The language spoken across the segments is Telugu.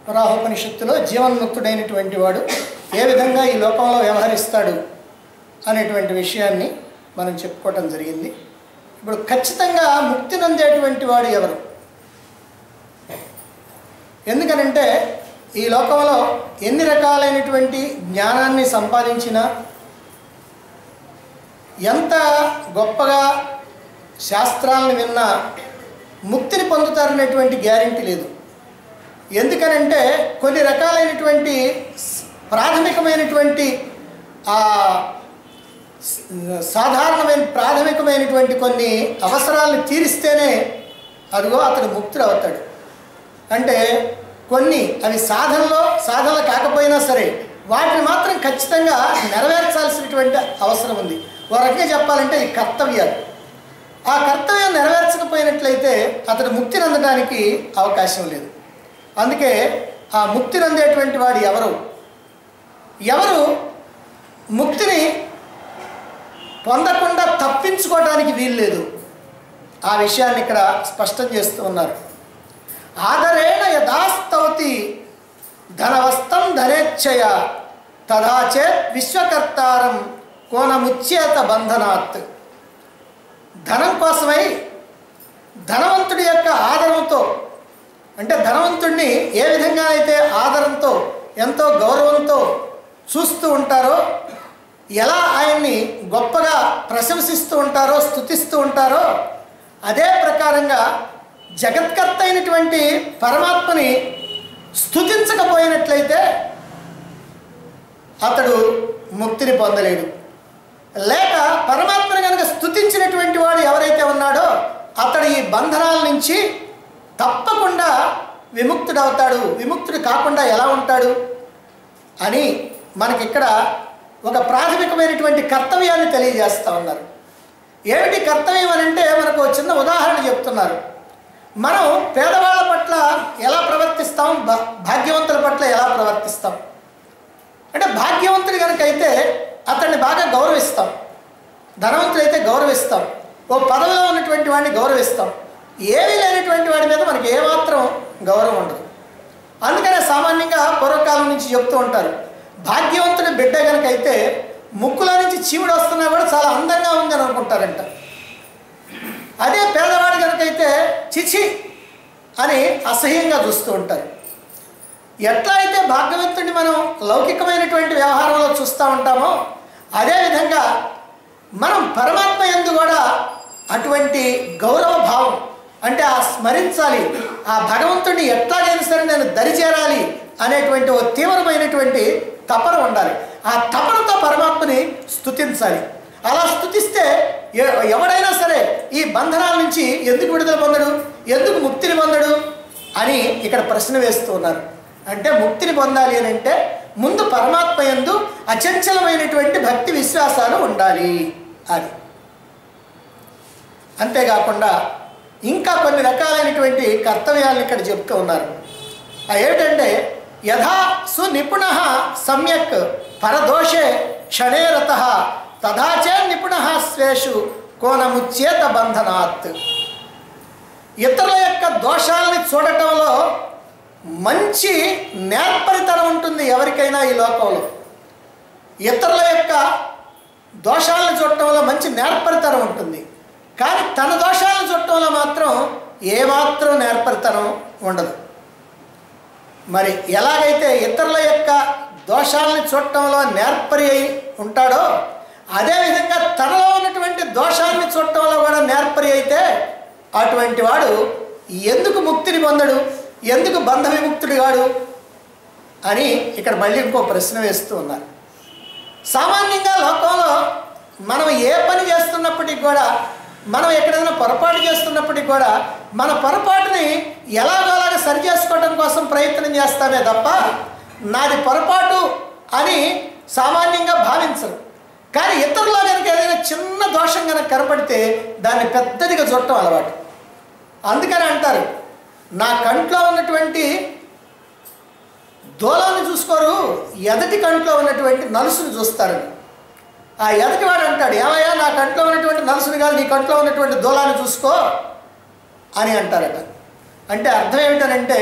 పురాహోపనిషత్తులో జీవన్ముక్తుడైనటువంటి వాడు ఏ విధంగా ఈ లోకంలో వ్యవహరిస్తాడు అనేటువంటి విషయాన్ని మనం చెప్పుకోవటం జరిగింది ఇప్పుడు ఖచ్చితంగా ముక్తి నొందేటువంటి వాడు ఎవరు ఎందుకనంటే ఈ లోకంలో ఎన్ని రకాలైనటువంటి జ్ఞానాన్ని సంపాదించినా ఎంత గొప్పగా శాస్త్రాలను విన్నా ముక్తిని పొందుతారనేటువంటి గ్యారంటీ లేదు ఎందుకనంటే కొన్ని రకాలైనటువంటి స్- ప్రాథమికమైనటువంటి ఆ స్- సాధారణమైన ప్రాథమికమైనటువంటి కొన్ని అవసరాలను తీరిస్తేనే అదిగో అతడు ముక్తుడు అవుతాడు అంటే కొన్ని అవి సాధనలో సాధనలు కాకపోయినా సరే వాటిని మాత్రం ఖచ్చితంగా నెరవేర్చాల్సినటువంటి అవసరం ఉంది ఓ రకంగా చెప్పాలంటే ఈ కర్తవ్యాలు ఆ కర్తవ్యం నెరవేర్చకపోయినట్లయితే అతడు ముక్తి నందడానికి అవకాశం లేదు అందుకే ఆ ముక్తి నందేటువంటి వాడు ఎవరు ఎవరు ముక్తిని పొందకుండా తప్పించుకోవడానికి వీల్లేదు ఆ విషయాన్ని ఇక్కడ స్పష్టం చేస్తూ ఉన్నారు ఆదరేణ యథాస్తౌతి ధనవస్తం ధనేచ్ఛయ తదాచే విశ్వకర్తారం కోనముచ్చేత బంధనాత్ ధనం కోసమై ధనవంతుడి యొక్క ఆదరంతో అంటే ధనవంతుడిని ఏ విధంగా అయితే ఆదరంతో ఎంతో గౌరవంతో చూస్తూ ఉంటారో ఎలా ఆయన్ని గొప్పగా ప్రశంసిస్తూ ఉంటారో స్తుతిస్తూ ఉంటారో అదే ప్రకారంగా జగత్కర్త అయినటువంటి పరమాత్మని స్తుతించకపోయినట్లయితే అతడు ముక్తిని పొందలేడు లేక పరమాత్మని కనుక స్తుతించినటువంటి వాడు ఎవరైతే ఉన్నాడో అతడు ఈ బంధనాల నుంచి తప్పకుండా విముక్తుడవుతాడు విముక్తుడు కాకుండా ఎలా ఉంటాడు అని మనకిక్కడ ఒక ప్రాథమికమైనటువంటి కర్తవ్యాన్ని తెలియజేస్తూ ఉన్నారు ఏమిటి కర్తవ్యం అని అంటే మనకు ఒక చిన్న ఉదాహరణ చెప్తున్నారు మనం పేదవాళ్ళ పట్ల ఎలా ప్రవర్తిస్తాం భా- భాగ్యవంతుల పట్ల ఎలా ప్రవర్తిస్తాం అంటే భాగ్యవంతుడు కనుక అయితే అతన్ని బాగా గౌరవిస్తాం ధనవంతుడు అయితే గౌరవిస్తాం ఓ పదవిలో ఉన్నటువంటి వాడిని గౌరవిస్తాం ఏమీ లేనటువంటి వాడి మీద మనకి ఏమాత్రం గౌరవం ఉండదు అందుకనే సామాన్యంగా పూర్వకాలం నుంచి చెప్తూ ఉంటారు భాగ్యవంతుడి బిడ్డ కనుక అయితే ముక్కులో నుంచి చీవుడు వస్తున్నా కూడా చాలా అందంగా ఉందని అనుకుంటారంట అదే పేదవాడు కనుకైతే చిచి అని అసహ్యంగా చూస్తూ ఉంటారు ఎట్లా అయితే భాగ్యవంతుడిని మనం లౌకికమైనటువంటి వ్యవహారంలో చూస్తూ ఉంటామో అదేవిధంగా మనం పరమాత్మ ఎందు కూడా అటువంటి గౌరవ భావం అంటే ఆ స్మరించాలి ఆ భగవంతుడిని ఎట్లాగైనా సరే నేను దరిచేరాలి అనేటువంటి ఓ తీవ్రమైనటువంటి తపన ఉండాలి ఆ తపనతో పరమాత్మని స్తుతించాలి అలా స్తుతిస్తే ఎ- ఎవడైనా సరే ఈ బంధనాల నుంచి ఎందుకు విడుదల పొందడు ఎందుకు ముక్తిని పొందడు అని ఇక్కడ ప్రశ్న వేస్తూ ఉన్నారు అంటే ముక్తిని పొందాలి అని అంటే ముందు పరమాత్మ యందు అచంచలమైనటువంటి భక్తి విశ్వాసాలు ఉండాలి అది అంతేకాకుండా ఇంకా కొన్ని రకాలైనటువంటి కర్తవ్యాలను ఇక్కడ చెప్తూ ఉన్నారు ఆ ఏమిటంటే యథా సునిపుణ సమ్యక్ పరదోషే క్షణేరత తథాచే నిపుణ స్వేషు కోనముచ్చేత బంధనాత్ ఇతరుల యొక్క దోషాలని చూడటంలో మంచి నేర్పరితనం ఉంటుంది ఎవరికైనా ఈ లోకంలో ఇతరుల యొక్క దోషాలను చూడటంలో మంచి నేర్పరితనం ఉంటుంది కానీ తన దోషాలను చూడటంలో మాత్రం ఏమాత్రం నేర్పరితనం ఉండదు మరి ఎలాగైతే ఇతరుల యొక్క దోషాలను చూడటంలో నేర్పరి అయి ఉంటాడో అదేవిధంగా తనలో ఉన్నటువంటి దోషాలను చూడటంలో కూడా నేర్పరి అయితే అటువంటి వాడు ఎందుకు ముక్తిని పొందడు ఎందుకు బంధ విముక్తుడు కాడు అని ఇక్కడ మళ్ళీ ఇంకో ప్రశ్న వేస్తూ ఉన్నారు సామాన్యంగా లోకంలో మనం ఏ పని చేస్తున్నప్పటికీ కూడా మనం ఎక్కడైనా పొరపాటు చేస్తున్నప్పటికీ కూడా మన పొరపాటుని ఎలాగోలాగా సరి చేసుకోవడం కోసం ప్రయత్నం చేస్తామే తప్ప నాది పొరపాటు అని సామాన్యంగా భావించరు కానీ ఇతరులో కనుక ఏదైనా చిన్న దోషం కనుక కనపడితే దాన్ని పెద్దదిగా చూడటం అలవాటు అందుకని అంటారు నా కంట్లో ఉన్నటువంటి దూలాన్ని చూసుకోరు ఎదటి కంట్లో ఉన్నటువంటి నలుసుని చూస్తారు ఆ ఎదటివాడు అంటాడు ఏమయ్యా నా కంట్లో ఉన్నటువంటి నలుసుని కాదు నీ కంట్లో ఉన్నటువంటి దూలాన్ని చూసుకో అని అంటారట అంటే అర్థం ఏమిటనంటే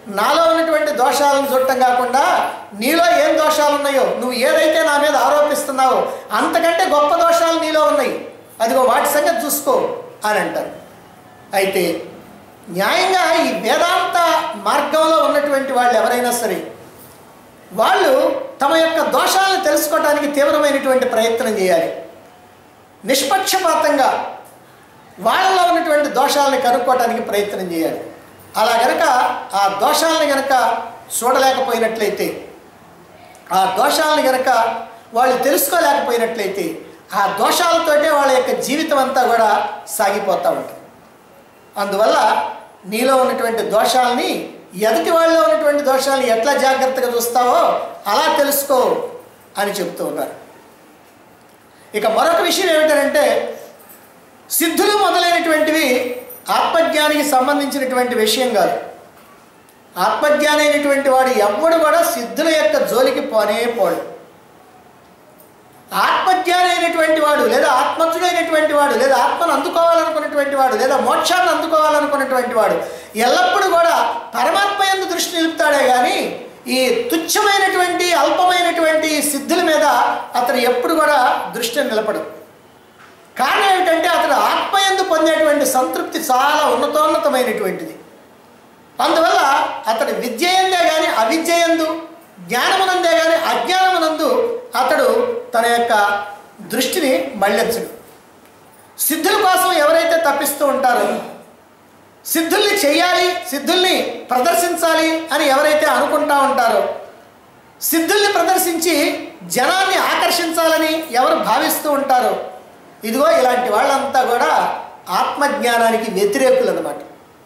నాలో ఉన్నటువంటి దోషాలను చూడటం కాకుండా నీలో ఏం దోషాలు ఉన్నాయో నువ్వు ఏదైతే నా మీద ఆరోపిస్తున్నావో అంతకంటే గొప్ప దోషాలు నీలో ఉన్నాయి అదిగో వాటి సంగతి చూసుకో అని అంటారు అయితే న్యాయంగా ఈ వేదాంత మార్గంలో ఉన్నటువంటి వాళ్ళు ఎవరైనా సరే వాళ్ళు తమ యొక్క దోషాలను తెలుసుకోవడానికి తీవ్రమైనటువంటి ప్రయత్నం చేయాలి నిష్పక్షపాతంగా వాళ్ళలో ఉన్నటువంటి దోషాలని కనుక్కోవడానికి ప్రయత్నం చేయాలి అలా గనక ఆ దోషాలని గనక చూడలేకపోయినట్లయితే ఆ దోషాలను గనక వాళ్ళు తెలుసుకోలేకపోయినట్లయితే ఆ దోషాలతోటే వాళ్ళ యొక్క జీవితం అంతా కూడా సాగిపోతూ ఉంటుంది అందువల్ల నీలో ఉన్నటువంటి దోషాలని ఎదుటి వాళ్ళలో ఉన్నటువంటి దోషాలని ఎట్లా జాగ్రత్తగా చూస్తావో అలా తెలుసుకో అని చెప్తూ ఉన్నారు ఇక మరొక విషయం ఏమిటంటే సిద్ధులు మొదలైనటువంటివి ఆత్మజ్ఞానికి సంబంధించినటువంటి విషయం కాదు ఆత్మజ్ఞాని అయినటువంటి వాడు ఎవ్వడు కూడా సిద్ధుల యొక్క జోలికి పోనే పోడు ఆత్మజ్ఞాని అయినటువంటి వాడు లేదా ఆత్మజ్ఞుడైనటువంటి వాడు లేదా ఆత్మను అందుకోవాలనుకున్నటువంటి వాడు లేదా మోక్షాన్ని అందుకోవాలనుకున్నటువంటి వాడు ఎల్లప్పుడూ కూడా పరమాత్మ ఎందు దృష్టి నిలుపుతాడే కానీ ఈ తుచ్చమైనటువంటి అల్పమైనటువంటి సిద్ధుల మీద అతను ఎప్పుడు కూడా దృష్టిని నిలపడు కారణం ఏమిటంటే అతడు ఆత్మయందు పొందేటువంటి సంతృప్తి చాలా ఉన్నతోన్నతమైనటువంటిది అందువల్ల అతడు విద్యయందే కానీ అవిద్యయందు జ్ఞానమునందే కానీ అజ్ఞానమునందు అతడు తన యొక్క దృష్టిని మళ్ళించడు సిద్ధుల కోసం ఎవరైతే తప్పిస్తూ ఉంటారో సిద్ధుల్ని చేయాలి సిద్ధుల్ని ప్రదర్శించాలి అని ఎవరైతే అనుకుంటా ఉంటారో సిద్ధుల్ని ప్రదర్శించి జనాన్ని ఆకర్షించాలని ఎవరు భావిస్తూ ఉంటారో ఇదిగో ఇలాంటి వాళ్ళంతా కూడా ఆత్మజ్ఞానానికి వ్యతిరేకులు అనమాట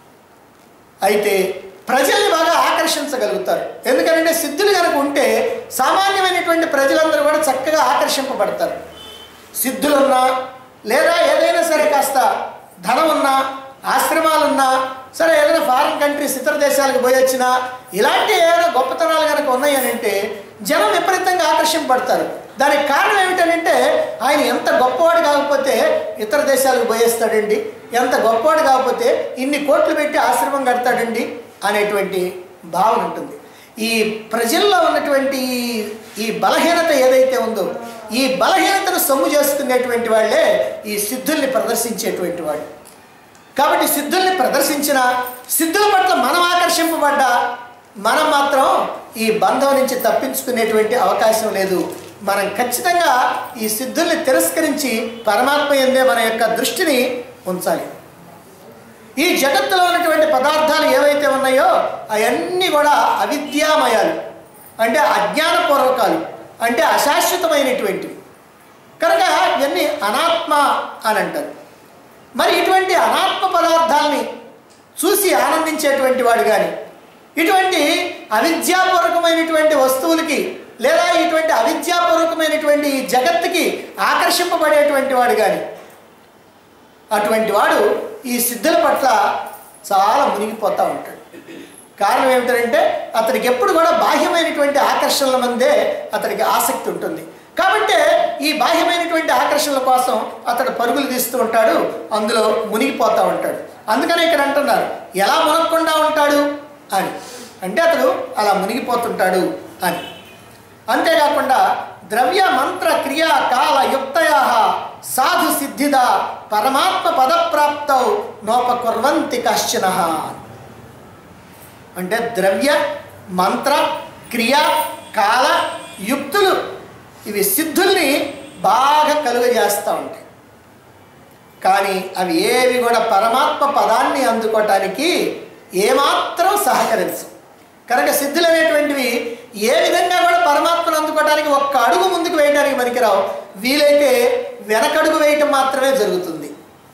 అయితే ప్రజల్ని బాగా ఆకర్షించగలుగుతారు ఎందుకంటే సిద్ధులు కనుక ఉంటే సామాన్యమైనటువంటి ప్రజలందరూ కూడా చక్కగా ఆకర్షింపబడతారు సిద్ధులున్నా లేదా ఏదైనా సరే కాస్త ధనం ఉన్నా ఆశ్రమాలున్నా సరే ఏదైనా ఫారిన్ కంట్రీస్ ఇతర దేశాలకు పోయి వచ్చినా ఇలాంటి ఏదైనా గొప్పతనాలు కనుక ఉన్నాయని అంటే జనం విపరీతంగా ఆకర్షింపబడతారు దానికి కారణం ఏమిటంటే ఆయన ఎంత గొప్పవాడు కాకపోతే ఇతర దేశాలకు పోయేస్తాడండి ఎంత గొప్పవాడు కాకపోతే ఇన్ని కోట్లు పెట్టి ఆశ్రమం కడతాడండి అనేటువంటి భావన ఉంటుంది ఈ ప్రజల్లో ఉన్నటువంటి ఈ- ఈ బలహీనత ఏదైతే ఉందో ఈ బలహీనతను సొమ్ము చేసుకునేటువంటి వాళ్ళే ఈ సిద్ధుల్ని ప్రదర్శించేటువంటి వాళ్ళు కాబట్టి సిద్ధుల్ని ప్రదర్శించిన సిద్ధుల పట్ల మనం ఆకర్షింపబడ్డా మనం మాత్రం ఈ బంధం నుంచి తప్పించుకునేటువంటి అవకాశం లేదు మనం ఖచ్చితంగా ఈ సిద్ధుల్ని తిరస్కరించి పరమాత్మ ఎందే మన యొక్క దృష్టిని ఉంచాలి ఈ జగత్తులో ఉన్నటువంటి పదార్థాలు ఏవైతే ఉన్నాయో అవన్నీ కూడా అవిద్యామయాలు అంటే అజ్ఞానపూర్వకాలు అంటే అశాశ్వతమైనటువంటివి కనుక ఇవన్నీ అనాత్మ అని అంటారు మరి ఇటువంటి అనాత్మ పదార్థాలని చూసి ఆనందించేటువంటి వాడు కానీ ఇటువంటి అవిద్యాపూర్వకమైనటువంటి వస్తువులకి లేదా ఇటువంటి అవిద్యాపూర్వకమైనటువంటి ఈ జగత్తుకి ఆకర్షింపబడేటువంటి వాడు కానీ అటువంటి వాడు ఈ సిద్ధుల పట్ల చాలా మునిగిపోతూ ఉంటాడు కారణం ఏమిటంటే అతనికి ఎప్పుడు కూడా బాహ్యమైనటువంటి ఆకర్షణల మందే అతనికి ఆసక్తి ఉంటుంది కాబట్టి ఈ బాహ్యమైనటువంటి ఆకర్షణల కోసం అతడు పరుగులు తీస్తూ ఉంటాడు అందులో మునిగిపోతూ ఉంటాడు అందుకనే ఇక్కడ అంటున్నారు ఎలా మునగకుండా ఉంటాడు అని అంటే అతడు అలా మునిగిపోతుంటాడు అని అంతేకాకుండా ద్రవ్య మంత్ర క్రియా కాల యుక్తయా సాధు సిద్ధిద పరమాత్మ పదప్రాప్తౌ నోపకుర్వంతి కశ్చన అంటే ద్రవ్య మంత్ర క్రియ కాల యుక్తులు ఇవి సిద్ధుల్ని బాగా కలుగజేస్తూ ఉంటాయి కానీ అవి ఏవి కూడా పరమాత్మ పదాన్ని అందుకోవటానికి ఏమాత్రం సహకరించవు కనుక సిద్ధులు అనేటువంటివి ఏ విధంగా కూడా పరమాత్మను అందుకోవడానికి ఒక్క అడుగు ముందుకు వేయడానికి పనికిరావు వీలైతే వెనకడుగు వేయటం మాత్రమే జరుగుతుంది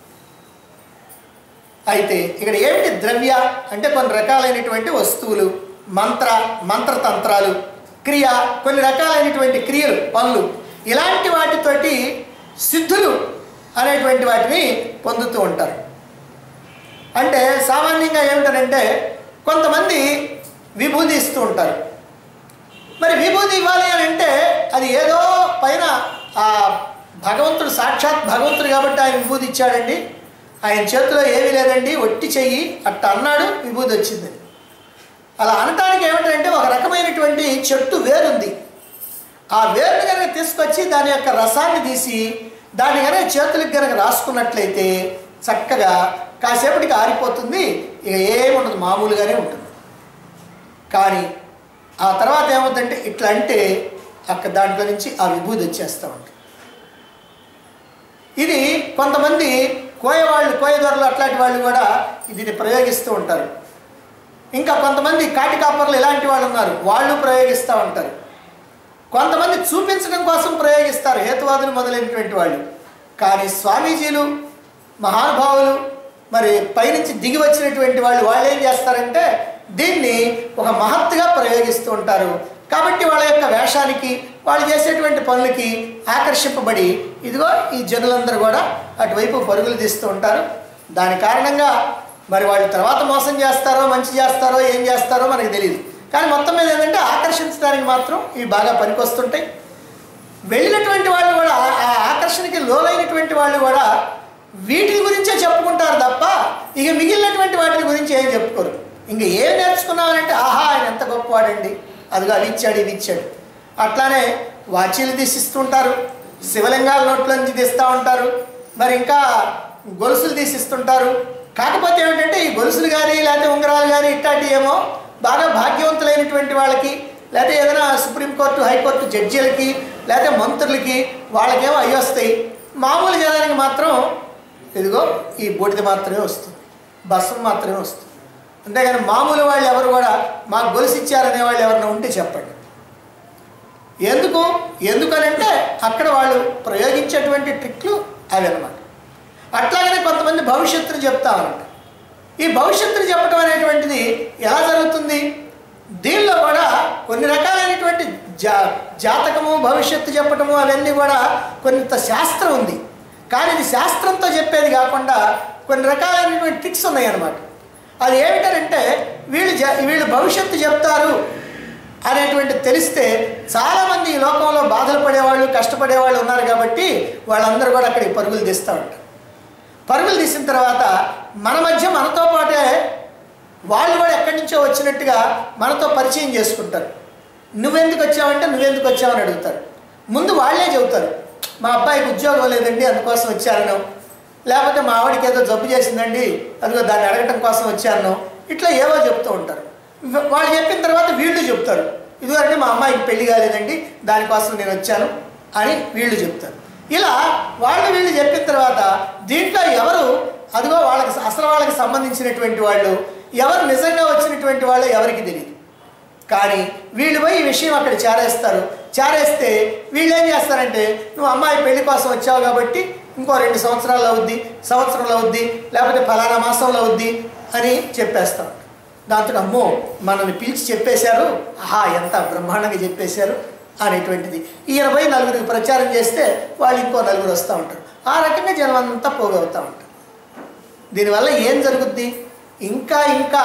అయితే ఇక్కడ ఏమిటి ద్రవ్య అంటే కొన్ని రకాలైనటువంటి వస్తువులు మంత్ర మంత్రతంత్రాలు క్రియ కొన్ని రకాలైనటువంటి క్రియలు పనులు ఇలాంటి వాటితోటి సిద్ధులు అనేటువంటి వాటిని పొందుతూ ఉంటారు అంటే సామాన్యంగా ఏమిటనంటే కొంతమంది విభూతి ఇస్తూ ఉంటారు మరి విభూతి ఇవ్వాలి అని అంటే అది ఏదో పైన ఆ భగవంతుడు సాక్షాత్ భగవంతుడు కాబట్టి ఆయన విభూతి ఇచ్చాడండి ఆయన చేతిలో ఏమీ లేదండి ఒట్టి చెయ్యి అట్ట అన్నాడు విభూతి వచ్చింది అలా అనటానికి ఏమిటంటే ఒక రకమైనటువంటి చెట్టు వేరుంది ఆ వేరుని కనుక తీసుకొచ్చి దాని యొక్క రసాన్ని తీసి దాన్ని కనుక చేతులకి కనుక రాసుకున్నట్లయితే చక్కగా కాసేపటికి ఆరిపోతుంది ఇక ఏముండదు మామూలుగానే ఉంటుంది కానీ ఆ తర్వాత ఏమవుతుందంటే ఇట్లా అంటే అక్కడ దాంట్లో నుంచి ఆ విభూతి వచ్చేస్తూ ఉంటుంది ఇది కొంతమంది కోయవాళ్ళు కోయదొరలు అట్లాంటి వాళ్ళు కూడా దీన్ని ప్రయోగిస్తూ ఉంటారు ఇంకా కొంతమంది కాటి కాపర్లు ఇలాంటి వాళ్ళు ఉన్నారు వాళ్ళు ప్రయోగిస్తూ ఉంటారు కొంతమంది చూపించడం కోసం ప్రయోగిస్తారు హేతువాదులు మొదలైనటువంటి వాళ్ళు కానీ స్వామీజీలు మహానుభావులు మరి పైనుంచి దిగి వచ్చినటువంటి వాళ్ళు వాళ్ళు ఏం చేస్తారంటే దీన్ని ఒక మహత్తుగా ప్రయోగిస్తూ ఉంటారు కాబట్టి వాళ్ళ యొక్క వేషానికి వాళ్ళు చేసేటువంటి పనులకి ఆకర్షింపబడి ఇదిగో ఈ జనులందరూ కూడా అటువైపు పరుగులు తీస్తూ ఉంటారు దాని కారణంగా మరి వాళ్ళు తర్వాత మోసం చేస్తారో మంచి చేస్తారో ఏం చేస్తారో మనకు తెలియదు కానీ మొత్తం మీద ఏంటంటే ఆకర్షించడానికి మాత్రం ఇవి బాగా పనికొస్తుంటాయి వెళ్ళినటువంటి వాళ్ళు కూడా ఆ ఆకర్షణకి లోనైనటువంటి వాళ్ళు కూడా వీటి గురించే చెప్పుకుంటారు తప్ప ఇక మిగిలినటువంటి వాటి గురించి ఏం చెప్పుకోరు ఇంక ఏం నేర్చుకున్నామనంటే ఆహా ఆయన ఎంత గొప్పవాడండి అదిగో అది ఇచ్చాడు ఇది ఇచ్చాడు అట్లానే వాచీలు తీసిస్తుంటారు శివలింగాల నోట్ల నుంచి తీస్తూ ఉంటారు మరి ఇంకా గొలుసులు తీసిస్తుంటారు కాకపోతే ఏమిటంటే ఈ గొలుసులు కానీ లేకపోతే ఉంగరాలు కానీ ఇట్లాంటివి ఏమో బాగా భాగ్యవంతులైనటువంటి వాళ్ళకి లేకపోతే ఏదైనా సుప్రీంకోర్టు హైకోర్టు జడ్జీలకి లేకపోతే మంత్రులకి వాళ్ళకేమో అవి వస్తాయి మామూలు జనానికి మాత్రం ఇదిగో ఈ బూడిద మాత్రమే వస్తుంది బస్సం మాత్రమే వస్తుంది అంతేగాని మామూలు వాళ్ళు ఎవరు కూడా మాకు గొలుసు ఇచ్చారనే వాళ్ళు ఎవరైనా ఉంటే చెప్పండి ఎందుకు ఎందుకనంటే అక్కడ వాళ్ళు ప్రయోగించేటువంటి ట్రిక్లు అవి అనమాట అట్లాగనే కొంతమంది భవిష్యత్తును చెప్తామన్నమాట ఈ భవిష్యత్తును చెప్పడం అనేటువంటిది ఎలా జరుగుతుంది దీనిలో కూడా కొన్ని రకాలైనటువంటి జా జాతకము భవిష్యత్తు చెప్పటము అవన్నీ కూడా కొంత శాస్త్రం ఉంది కానీ ఇది శాస్త్రంతో చెప్పేది కాకుండా కొన్ని రకాలైనటువంటి ట్రిక్స్ ఉన్నాయన్నమాట అది ఏమిటంటే వీళ్ళు జ వీళ్ళు భవిష్యత్తు చెప్తారు అనేటువంటి తెలిస్తే చాలామంది ఈ లోకంలో బాధలు పడేవాళ్ళు కష్టపడేవాళ్ళు ఉన్నారు కాబట్టి వాళ్ళందరూ కూడా అక్కడికి పరుగులు తీస్తూ ఉంటారు పరుగులు తీసిన తర్వాత మన మధ్య మనతో పాటే వాళ్ళు కూడా ఎక్కడి నుంచో వచ్చినట్టుగా మనతో పరిచయం చేసుకుంటారు నువ్వెందుకు వచ్చావంటే నువ్వెందుకు వచ్చావని అడుగుతారు ముందు వాళ్ళే చెబుతారు మా అబ్బాయికి ఉద్యోగం లేదండి అందుకోసం వచ్చాను లేకపోతే మా ఆవిడకి ఏదో జబ్బు చేసిందండి అదిగో దాన్ని అడగటం కోసం వచ్చాను ఇట్లా ఏవో చెప్తూ ఉంటారు వ- వాళ్ళు చెప్పిన తర్వాత వీళ్ళు చెప్తారు ఇదివరకు మా అమ్మాయికి పెళ్లి కాలేదండి దానికోసం నేను వచ్చాను అని వీళ్ళు చెప్తారు ఇలా వాళ్ళు వీళ్ళు చెప్పిన తర్వాత దీంట్లో ఎవరు అదిగో వాళ్ళకి అసలు వాళ్ళకి సంబంధించినటువంటి వాళ్ళు ఎవరు నిజంగా వచ్చినటువంటి వాళ్ళు ఎవరికి తెలియదు కానీ వీళ్ళు పోయి ఈ విషయం అక్కడ చేరేస్తారు చేరేస్తే వీళ్ళు ఏం చేస్తారంటే నువ్వు అమ్మాయి పెళ్లి కోసం వచ్చావు కాబట్టి ఇంకో రెండు సంవత్సరాలు అవుద్ది సంవత్సరంలో అవుద్ది లేకపోతే ఫలానా మాసంలో అవుద్ది అని చెప్పేస్తాం దాంతో అమ్మో మనల్ని పిలిచి చెప్పేశారు ఆహా ఎంత బ్రహ్మాండంగా చెప్పేశారు అనేటువంటిది ఈ ఇరవై నలుగురికి ప్రచారం చేస్తే వాళ్ళు ఇంకో నలుగురు వస్తూ ఉంటారు ఆ రకంగా జనం అంతా పోగవుతూ ఉంటారు దీనివల్ల ఏం జరుగుద్ది ఇంకా ఇంకా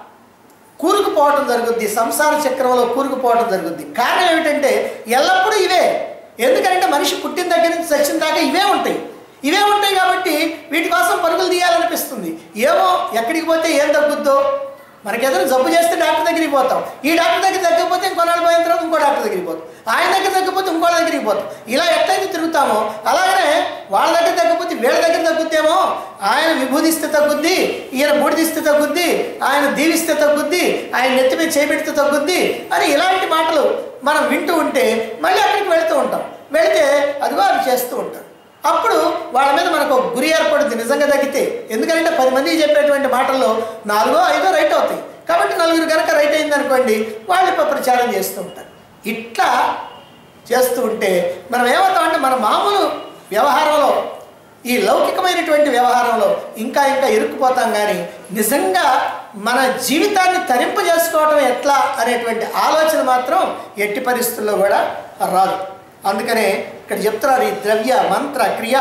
కూరుకుపోవటం జరుగుద్ది సంసార చక్రంలో కూరుకుపోవటం జరుగుద్ది కారణం ఏమిటంటే ఎల్లప్పుడూ ఇవే ఎందుకంటే మనిషి పుట్టిన దగ్గర నుంచి చచ్చిన దాకా ఇవే ఉంటాయి ఇవే ఉంటాయి కాబట్టి వీటి కోసం పరుగులు తీయాలనిపిస్తుంది ఏమో ఎక్కడికి పోతే ఏం తగ్గుద్దో మనకి ఏదైనా జబ్బు చేస్తే డాక్టర్ దగ్గరికి పోతాం ఈ డాక్టర్ దగ్గర తగ్గిపోతే ఇంకో నాలుగు పోయిన తర్వాత ఇంకో డాక్టర్ దగ్గరికి పోతాం ఆయన దగ్గర తగ్గిపోతే ఇంకో దగ్గరికి పోతాం ఇలా ఎట్లయితే తిరుగుతామో అలాగనే వాళ్ళ దగ్గర తగ్గిపోతే వీళ్ళ దగ్గర తగ్గుద్దేమో ఆయన విభూదిస్తే తగ్గుద్ది ఈయన బూడిదిస్తే తగ్గుద్ది ఆయన దీవిస్తే తగ్గుద్ది ఆయన నెత్తి మీద చేపెడితే తగ్గుద్ది అని ఇలాంటి మాటలు మనం వింటూ ఉంటే మళ్ళీ అక్కడికి వెళ్తూ ఉంటాం వెళితే అదిగో అవి చేస్తూ ఉంటారు అప్పుడు వాళ్ళ మీద మనకు ఒక గురి ఏర్పడుద్ది నిజంగా తగ్గితే ఎందుకంటే పది మంది చెప్పేటువంటి మాటల్లో నాలుగో ఐదో రైట్ అవుతాయి కాబట్టి నలుగురు కనుక రైట్ అయింది అనుకోండి వాళ్ళు ఇప్పుడు ప్రచారం చేస్తూ ఉంటారు ఇట్లా చేస్తూ ఉంటే మనం ఏమవుతామంటే మన మామూలు వ్యవహారంలో ఈ లౌకికమైనటువంటి వ్యవహారంలో ఇంకా ఇంకా ఇరుక్కుపోతాం కానీ నిజంగా మన జీవితాన్ని తరింపజేసుకోవడం ఎట్లా అనేటువంటి ఆలోచన మాత్రం ఎట్టి పరిస్థితుల్లో కూడా రాదు అందుకనే ఇక్కడ చెప్తున్నారు ఈ ద్రవ్య మంత్ర క్రియ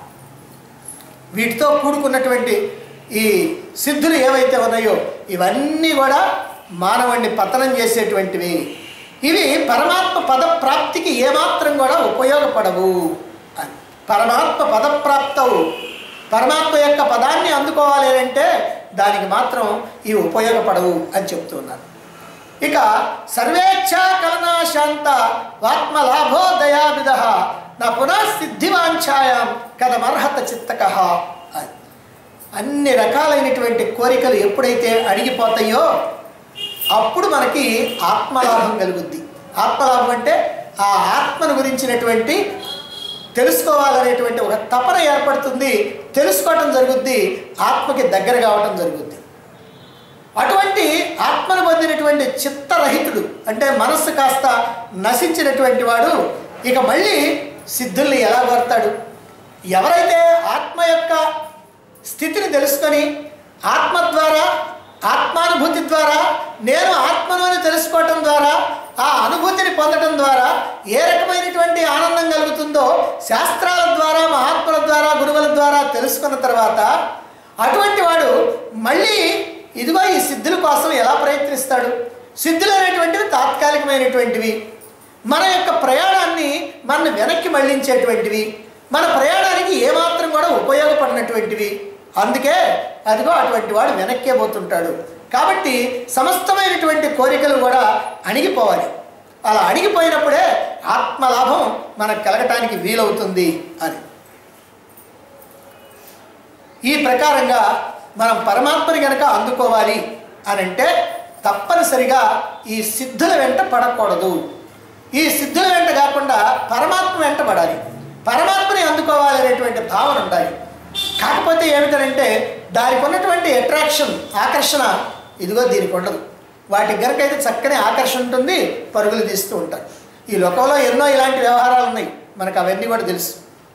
వీటితో కూడుకున్నటువంటి ఈ సిద్ధులు ఏవైతే ఉన్నాయో ఇవన్నీ కూడా మానవుణ్ణి పతనం చేసేటువంటివి ఇవి పరమాత్మ పదప్రాప్తికి ఏమాత్రం కూడా ఉపయోగపడవు అని పరమాత్మ పదప్రాప్తవు పరమాత్మ యొక్క పదాన్ని అందుకోవాలి అంటే దానికి మాత్రం ఇవి ఉపయోగపడవు అని చెప్తున్నారు ఇక సర్వేచ్ఛా కలనా శాంత వాత్మలాభో దయావిద నా పునః సిద్ధివాంఛాయాం కదమర్హత చిత్తక అన్ని రకాలైనటువంటి కోరికలు ఎప్పుడైతే అడిగిపోతాయో అప్పుడు మనకి ఆత్మలాభం కలుగుద్ది ఆత్మలాభం అంటే ఆ ఆత్మను గురించినటువంటి తెలుసుకోవాలనేటువంటి ఒక తపన ఏర్పడుతుంది తెలుసుకోవటం జరుగుద్ది ఆత్మకి దగ్గర కావటం జరుగుద్ది అటువంటి ఆత్మను పొందినటువంటి చిత్తరహితుడు అంటే మనస్సు కాస్త నశించినటువంటి వాడు ఇక మళ్ళీ సిద్ధుల్ని ఎలా కోరతాడు ఎవరైతే ఆత్మ యొక్క స్థితిని తెలుసుకొని ఆత్మ ద్వారా ఆత్మానుభూతి ద్వారా నేను ఆత్మను అని తెలుసుకోవటం ద్వారా ఆ అనుభూతిని పొందటం ద్వారా ఏ రకమైనటువంటి ఆనందం కలుగుతుందో శాస్త్రాల ద్వారా మహాత్ముల ద్వారా గురువుల ద్వారా తెలుసుకున్న తర్వాత అటువంటి వాడు మళ్ళీ ఇదిగో ఈ సిద్ధుల కోసం ఎలా ప్రయత్నిస్తాడు సిద్ధులు అనేటువంటివి తాత్కాలికమైనటువంటివి మన యొక్క ప్రయాణాన్ని మన వెనక్కి మళ్ళించేటువంటివి మన ప్రయాణానికి ఏమాత్రం కూడా ఉపయోగపడినటువంటివి అందుకే అదిగో అటువంటి వాడు వెనక్కే పోతుంటాడు కాబట్టి సమస్తమైనటువంటి కోరికలు కూడా అణిగిపోవాలి అలా అణిగిపోయినప్పుడే ఆత్మలాభం మనకు కలగటానికి వీలవుతుంది అని ఈ ప్రకారంగా మనం పరమాత్మని గనక అందుకోవాలి అని అంటే తప్పనిసరిగా ఈ సిద్ధుల వెంట పడకూడదు ఈ సిద్ధుల వెంట కాకుండా పరమాత్మ వెంట పడాలి పరమాత్మని అందుకోవాలి అనేటువంటి భావన ఉండాలి కాకపోతే ఏమిటంటే దానికి ఉన్నటువంటి అట్రాక్షన్ ఆకర్షణ ఇదిగో దీనికి ఉండదు వాటికి గనక అయితే చక్కని ఆకర్షణ ఉంటుంది పరుగులు తీస్తూ ఉంటారు ఈ లోకంలో ఎన్నో ఇలాంటి వ్యవహారాలు ఉన్నాయి మనకు అవన్నీ కూడా తెలుసు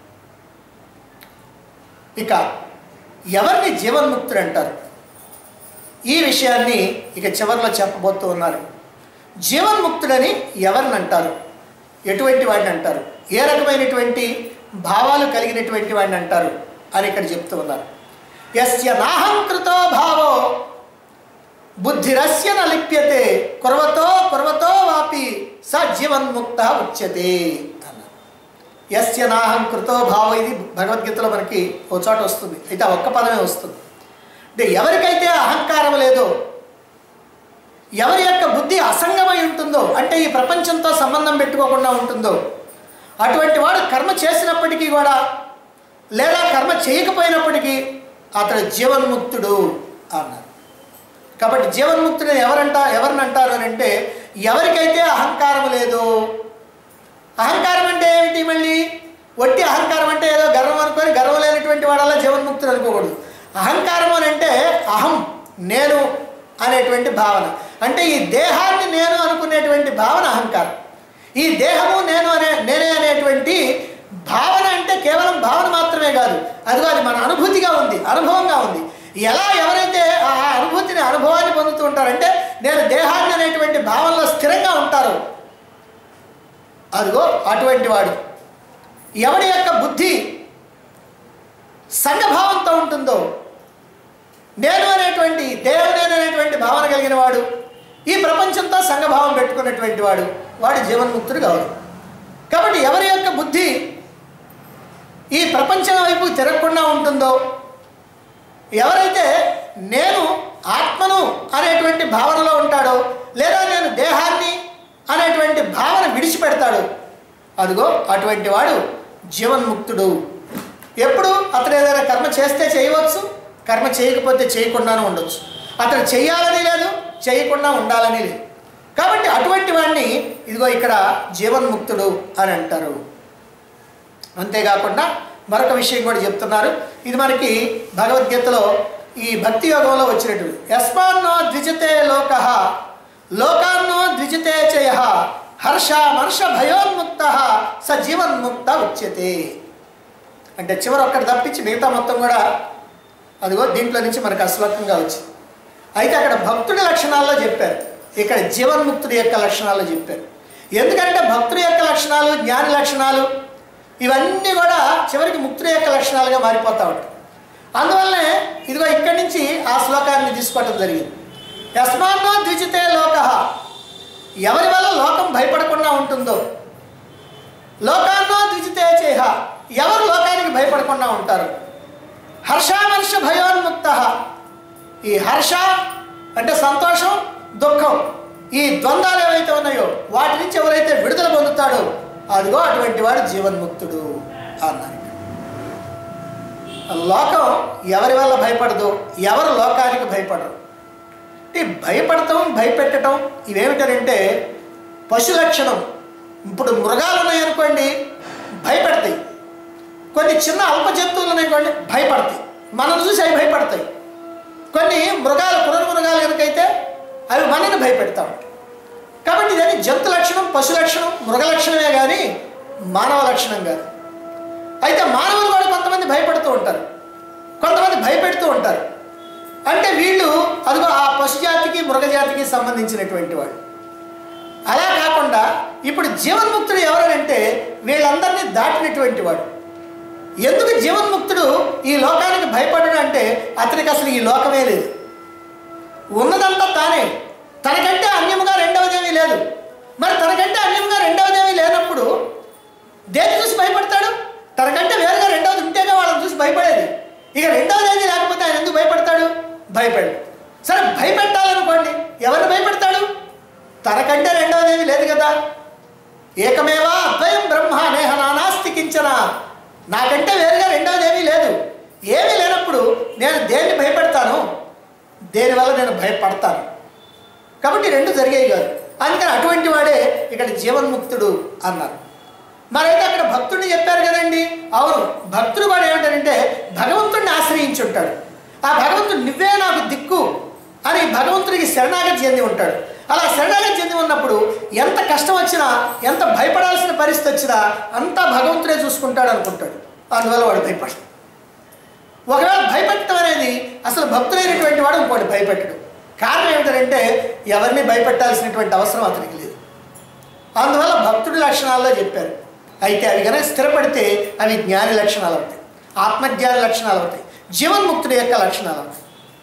ఇక ఎవరిని జీవన్ముక్తుడు అంటారు ఈ విషయాన్ని ఇక చివరిలో చెప్పబోతూ ఉన్నారు జీవన్ముక్తుడని ఎవరిని అంటారు ఎటువంటి వాడిని అంటారు ఏ రకమైనటువంటి భావాలు కలిగినటువంటి వాడిని అంటారు అని ఇక్కడ చెప్తూ ఉన్నారు యస్య నాహంకృతో భావో బుద్ధిరస్య న లిప్యతే కుర్వతో కుర్వతో వాపి స జీవన్ముక్త ఉచ్యతే అన్నారు యస్య నాహం కృతో భావ ఇది భగవద్గీతలో మనకి ఓ చోట వస్తుంది అయితే ఆ ఒక్క పదమే వస్తుంది అంటే ఎవరికైతే అహంకారం లేదో ఎవరి యొక్క బుద్ధి అసంగమై ఉంటుందో అంటే ఈ ప్రపంచంతో సంబంధం పెట్టుకోకుండా ఉంటుందో అటువంటి వాడు కర్మ చేసినప్పటికీ కూడా లేదా కర్మ చేయకపోయినప్పటికీ అతడు జీవన్ముక్తుడు అన్నారు కాబట్టి జీవన్ముక్తుడిని ఎవరంట ఎవరిని అంటారు అని అంటే ఎవరికైతే అహంకారం లేదు అహంకారం అంటే ఏమిటి మళ్ళీ వట్టి అహంకారం అంటే ఏదో గర్వం అనుకొని గర్వం లేనటువంటి వాడల్లా జీవన్ముక్తుడు అనుకోకూడదు అహంకారం అని అంటే అహం నేను అనేటువంటి భావన అంటే ఈ దేహాన్ని నేను అనుకునేటువంటి భావన అహంకారం ఈ దేహము నేను అనే నేనే అనేటువంటి భావన అంటే కేవలం భావన మాత్రమే కాదు అదిగో అది మన అనుభూతిగా ఉంది అనుభవంగా ఉంది ఎలా ఎవరైతే ఆ అనుభూతిని అనుభవాన్ని పొందుతూ ఉంటారంటే నేను దేహాన్ని అనేటువంటి భావనలో స్థిరంగా ఉంటారు అదిగో అటువంటి వాడు ఎవడి యొక్క బుద్ధి సంఘభావంతో ఉంటుందో నేను అనేటువంటి దేహం నేను అనేటువంటి భావన కలిగిన వాడు ఈ ప్రపంచంతో సంఘభావం పెట్టుకున్నటువంటి వాడు వాడు జీవన్ముక్తుడు కావాలి కాబట్టి ఎవరి యొక్క బుద్ధి ఈ ప్రపంచం వైపు తిరగకుండా ఉంటుందో ఎవరైతే నేను ఆత్మను అనేటువంటి భావనలో ఉంటాడో లేదా నేను దేహాన్ని అనేటువంటి భావన విడిచిపెడతాడు అదిగో అటువంటి వాడు జీవన్ముక్తుడు ఎప్పుడు అతను ఏదైనా కర్మ చేస్తే చేయవచ్చు కర్మ చేయకపోతే చేయకుండానే ఉండొచ్చు అతను చేయాలని లేదు చేయకుండా ఉండాలని లేదు కాబట్టి అటువంటి వాడిని ఇదిగో ఇక్కడ జీవన్ముక్తుడు అని అంటారు అంతేకాకుండా మరొక విషయం కూడా చెప్తున్నారు ఇది మనకి భగవద్గీతలో ఈ భక్తి యోగంలో వచ్చినట్టు యస్మాన్నో ద్విజతే లోక లోకాన్నో ద్విజతే చయ హర్ష మర్ష భయోన్ముక్త స జీవన్ముక్త ఉచ్యతే అంటే చివరి ఒక్కటి తప్పించి మిగతా మొత్తం కూడా అదిగో దీంట్లో నుంచి మనకు అశ్లోకంగా వచ్చింది అయితే అక్కడ భక్తుడి లక్షణాల్లో చెప్పారు ఇక్కడ జీవన్ముక్తుడి యొక్క లక్షణాల్లో చెప్పారు ఎందుకంటే భక్తుడి యొక్క లక్షణాలు జ్ఞాని లక్షణాలు ఇవన్నీ కూడా చివరికి ముక్తుడి యొక్క లక్షణాలుగా మారిపోతూ ఉంటాయి అందువల్లనే ఇదిగో ఇక్కడి నుంచి ఆ శ్లోకాన్ని తీసుకోవటం జరిగింది యస్మాన్నో ద్విజితే లోక ఎవరి వల్ల లోకం భయపడకుండా ఉంటుందో లోకాన్నో ద్విజితే చేహ ఎవరు లోకానికి భయపడకుండా ఉంటారు హర్షామర్ష భయోన్ముక్త ఈ హర్ష అంటే సంతోషం దుఃఖం ఈ ద్వంద్వాలు ఏవైతే ఉన్నాయో వాటి నుంచి ఎవరైతే విడుదల పొందుతాడో అదిగో అటువంటి వాడు జీవన్ముక్తుడు అన్నారు లోకం ఎవరి వల్ల భయపడదు ఎవరు లోకానికి భయపడరు ఈ భయపడటం భయపెట్టడం ఇవేమిటంటే పశు లక్షణం ఇప్పుడు మృగాలు ఉన్నాయనుకోండి భయపెడతాయి కొన్ని చిన్న అల్ప జంతువులు ఉన్నాయనుకోండి భయపడతాయి మనం చూసి అవి భయపడతాయి కొన్ని మృగాలు పునర్మృగాలు కనుకైతే అవి మనని భయపెడతా ఉంటాయి కాబట్టి ఇదని జంతు లక్షణం పశు లక్షణం మృగ లక్షణమే కానీ మానవ లక్షణం కాదు అయితే మానవులు కూడా కొంతమంది భయపడుతూ ఉంటారు కొంతమంది భయపెడుతూ ఉంటారు అంటే వీళ్ళు అదిగో ఆ పశు జాతికి మృగజాతికి సంబంధించినటువంటి వాళ్ళు అలా కాకుండా ఇప్పుడు జీవన్ముక్తుడు ఎవరంటే వీళ్ళందరినీ దాటినటువంటి వాడు ఎందుకు జీవన్ముక్తుడు ఈ లోకానికి భయపడడు అంటే అతనికి అసలు ఈ లోకమే లేదు ఉన్నదంతా తానే తనకంటే అన్యముగా రెండవదేమీ లేదు మరి తనకంటే అన్యముగా రెండవదేమీ లేనప్పుడు దేని చూసి భయపడతాడు తనకంటే వేరుగా రెండవది ఉంటేనే వాళ్ళని చూసి భయపడేది ఇక రెండవది ఏది లేకపోతే ఆయన ఎందుకు భయపడతాడు భయపడు సరే భయపెట్టాలనుకోండి ఎవరిని భయపెడతాడు తనకంటే రెండవది ఏమీ లేదు కదా ఏకమేవా అద్వయం బ్రహ్మ నేహ నానాస్తి కించన నాకంటే వేరుగా రెండవది ఏమీ లేదు ఏమీ లేనప్పుడు నేను దేన్ని భయపెడతాను దేనివల్ల నేను భయపడతాను కాబట్టి రెండు జరిగేవి కాదు అందుకని అటువంటి వాడే ఇక్కడ జీవన్ముక్తుడు అన్నారు మరైతే అక్కడ భక్తుడిని చెప్పారు కదండి అవును భక్తుడు వాడు ఏమిటంటే భగవంతుడిని ఆశ్రయించి ఉంటాడు ఆ భగవంతుడు నువ్వే నాకు దిక్కు అని భగవంతుడికి శరణాగతి చెంది ఉంటాడు అలా శరణాగతి చెంది ఉన్నప్పుడు ఎంత కష్టం వచ్చినా ఎంత భయపడాల్సిన పరిస్థితి వచ్చినా అంతా భగవంతుడే చూసుకుంటాడు అనుకుంటాడు అందువల్ల వాడు భయపడడు ఒకవేళ భయపెట్టడం అనేది అసలు భక్తులైనటువంటి వాడు ఇంకోటి భయపెట్టడు కారణం ఏమిటంటే ఎవరిని భయపెట్టాల్సినటువంటి అవసరం అతనికి లేదు అందువల్ల భక్తుడి లక్షణాల్లో చెప్పారు అయితే అవి కనుక స్థిరపడితే అవి జ్ఞాని లక్షణాలు అవుతాయి ఆత్మజ్ఞాని లక్షణాలు అవుతాయి జీవన్ముక్తుడి యొక్క లక్షణాలు అవుతాయి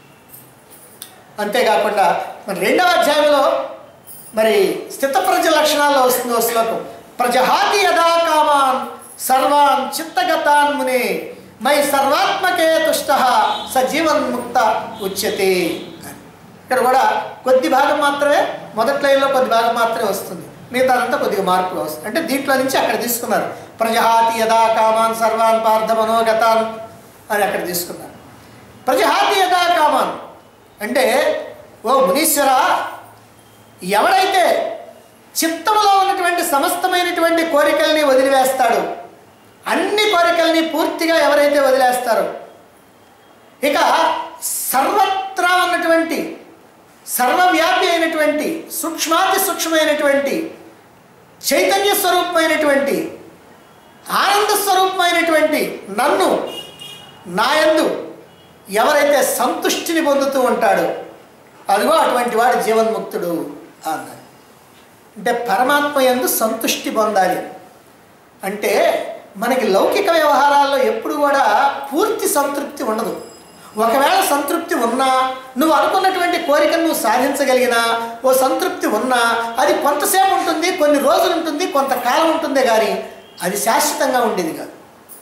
అంతేకాకుండా మరి రెండవ అధ్యాయంలో మరి స్థితప్రజ లక్షణాల్లో వస్తుంది ఓ శ్లోకం ప్రజహాతి యథా కామాన్ సర్వాన్ చిత్తగతాన్ ముని మై సర్వాత్మకే తుష్ట స జీవన్ముక్త ఉచ్యతే అని. ఇక్కడ కూడా కొద్ది భాగం మాత్రమే మొదటి లైన్లో కొద్ది భాగం మాత్రమే వస్తుంది మిగతాదంతా కొద్దిగా మార్పుగా వస్తుంది అంటే దీంట్లో నుంచి అక్కడ తీసుకున్నారు ప్రజహాతి యథా కామాన్ సర్వాన్ పార్థ మనోగతాన్ అని అక్కడ తీసుకున్నారు ప్రజహాతి యథా కామాన్ అంటే ఓ మునీశ్వర ఎవడైతే చిత్తంలో ఉన్నటువంటి సమస్తమైనటువంటి కోరికల్ని వదిలివేస్తాడు అన్ని కోరికల్ని పూర్తిగా ఎవరైతే వదిలేస్తారో ఇక సర్వత్రా ఉన్నటువంటి సర్వవ్యాపి అయినటువంటి సూక్ష్మాతి సూక్ష్మమైనటువంటి చైతన్య స్వరూపమైనటువంటి ఆనంద స్వరూపమైనటువంటి నన్ను నాయందు ఎవరైతే సంతుష్టిని పొందుతూ ఉంటాడో అదిగో అటువంటి వాడు జీవన్ముక్తుడు అన్నారు అంటే పరమాత్మ యందు సంతుష్టి పొందాలి అంటే మనకి లౌకిక వ్యవహారాల్లో ఎప్పుడు కూడా పూర్తి సంతృప్తి ఉండదు ఒకవేళ సంతృప్తి ఉన్నా నువ్వు అనుకున్నటువంటి కోరికను నువ్వు సాధించగలిగినా ఓ సంతృప్తి ఉన్నా అది కొంతసేపు ఉంటుంది కొన్ని రోజులు ఉంటుంది కొంతకాలం ఉంటుందే కానీ అది శాశ్వతంగా ఉండేది కాదు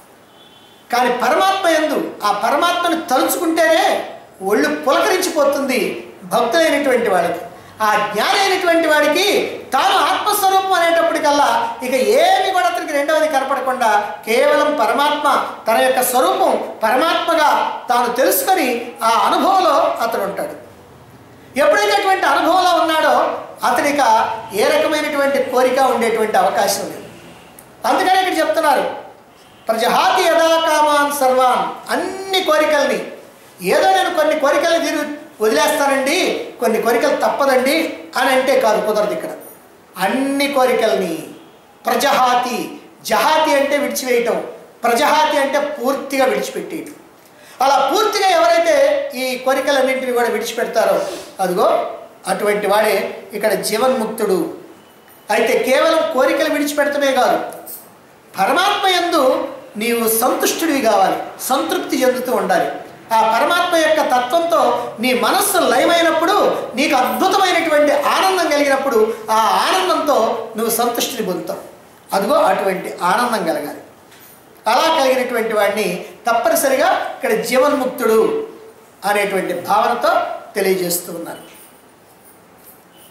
కానీ పరమాత్మ ఎందు ఆ పరమాత్మను తలుచుకుంటేనే ఒళ్ళు పులకరించిపోతుంది భక్తులైనటువంటి వాడికి ఆ జ్ఞాని అయినటువంటి వాడికి తాను ఆత్మస్వరూపం అనేటప్పటికల్లా ఇక ఏమి కూడా అతనికి రెండవది కనపడకుండా కేవలం పరమాత్మ తన యొక్క స్వరూపం పరమాత్మగా తాను తెలుసుకొని ఆ అనుభవంలో అతడు ఉంటాడు ఎప్పుడైతే అటువంటి అనుభవంలో ఉన్నాడో అతనిక ఏ రకమైనటువంటి కోరిక ఉండేటువంటి అవకాశం లేదు అందుకని ఇక్కడ చెప్తున్నారు ప్రజహాతి యథా కామాన్ సర్వాన్ అన్ని కోరికల్ని ఏదో నేను కొన్ని కోరికల్ని తీరు వదిలేస్తానండి కొన్ని కోరికలు తప్పదండి అని అంటే కాదు కుదరదు ఇక్కడ అన్ని కోరికల్ని ప్రజహాతి జహాతి అంటే విడిచివేయటం ప్రజహాతి అంటే పూర్తిగా విడిచిపెట్టేయటం అలా పూర్తిగా ఎవరైతే ఈ కోరికలన్నింటినీ కూడా విడిచిపెడతారో అదిగో అటువంటి వాడే ఇక్కడ జీవన్ముక్తుడు అయితే కేవలం కోరికలు విడిచిపెడతమే కాదు పరమాత్మ యందు నీవు సంతుష్టుడివి కావాలి సంతృప్తి చెందుతూ ఉండాలి ఆ పరమాత్మ యొక్క తత్వంతో నీ మనస్సు లయమైనప్పుడు నీకు అద్భుతమైనటువంటి ఆనందం కలిగినప్పుడు ఆ ఆనందంతో నువ్వు సంతుష్టిని పొందుతావు అదిగో అటువంటి ఆనందం కలగాలి అలా కలిగినటువంటి వాడిని తప్పనిసరిగా ఇక్కడ జీవన్ముక్తుడు అనేటువంటి భావనతో తెలియజేస్తూ ఉన్నారు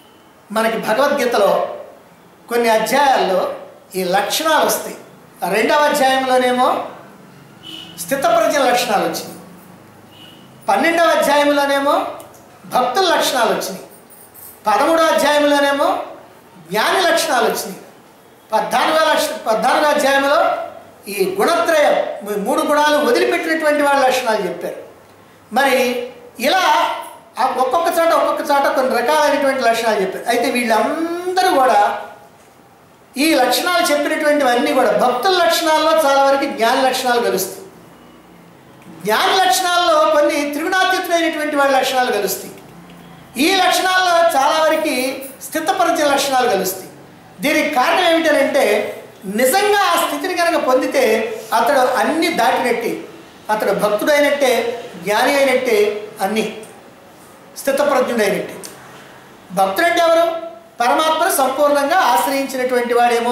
మనకి భగవద్గీతలో కొన్ని అధ్యాయాల్లో ఈ లక్షణాలు వస్తాయి రెండవ అధ్యాయంలోనేమో స్థితప్రజ్ఞ లక్షణాలు వచ్చినాయి పన్నెండవ అధ్యాయంలోనేమో భక్తుల లక్షణాలు వచ్చినాయి పదమూడవ అధ్యాయంలోనేమో జ్ఞాని లక్షణాలు వచ్చినాయి పద్నాలుగో లక్ష పద్నాలుగో అధ్యాయంలో ఈ గుణత్రయం ఈ మూడు గుణాలు వదిలిపెట్టినటువంటి వాళ్ళ లక్షణాలు చెప్పారు మరి ఇలా ఆ ఒక్కొక్క చోట ఒక్కొక్క చోట కొన్ని రకాలైనటువంటి లక్షణాలు చెప్పారు అయితే వీళ్ళందరూ కూడా ఈ లక్షణాలు చెప్పినటువంటివన్నీ కూడా భక్తుల లక్షణాల్లో చాలా వరకు జ్ఞాన లక్షణాలు కలుస్తాయి జ్ఞాన లక్షణాల్లో కొన్ని త్రిగుణాతీతులైనటువంటి వాళ్ళ లక్షణాలు కలుస్తాయి ఈ లక్షణాల్లో చాలా వరకు స్థితపరిచే లక్షణాలు కలుస్తాయి దీనికి కారణం ఏమిటంటే నిజంగా ఆ స్థితిని కనుక పొందితే అతడు అన్ని దాటినట్టే అతడు భక్తుడైనట్టే జ్ఞాని అయినట్టే అన్నీ స్థితప్రజ్ఞుడైనట్టే భక్తుడంటే ఎవరు పరమాత్మను సంపూర్ణంగా ఆశ్రయించినటువంటి వాడేమో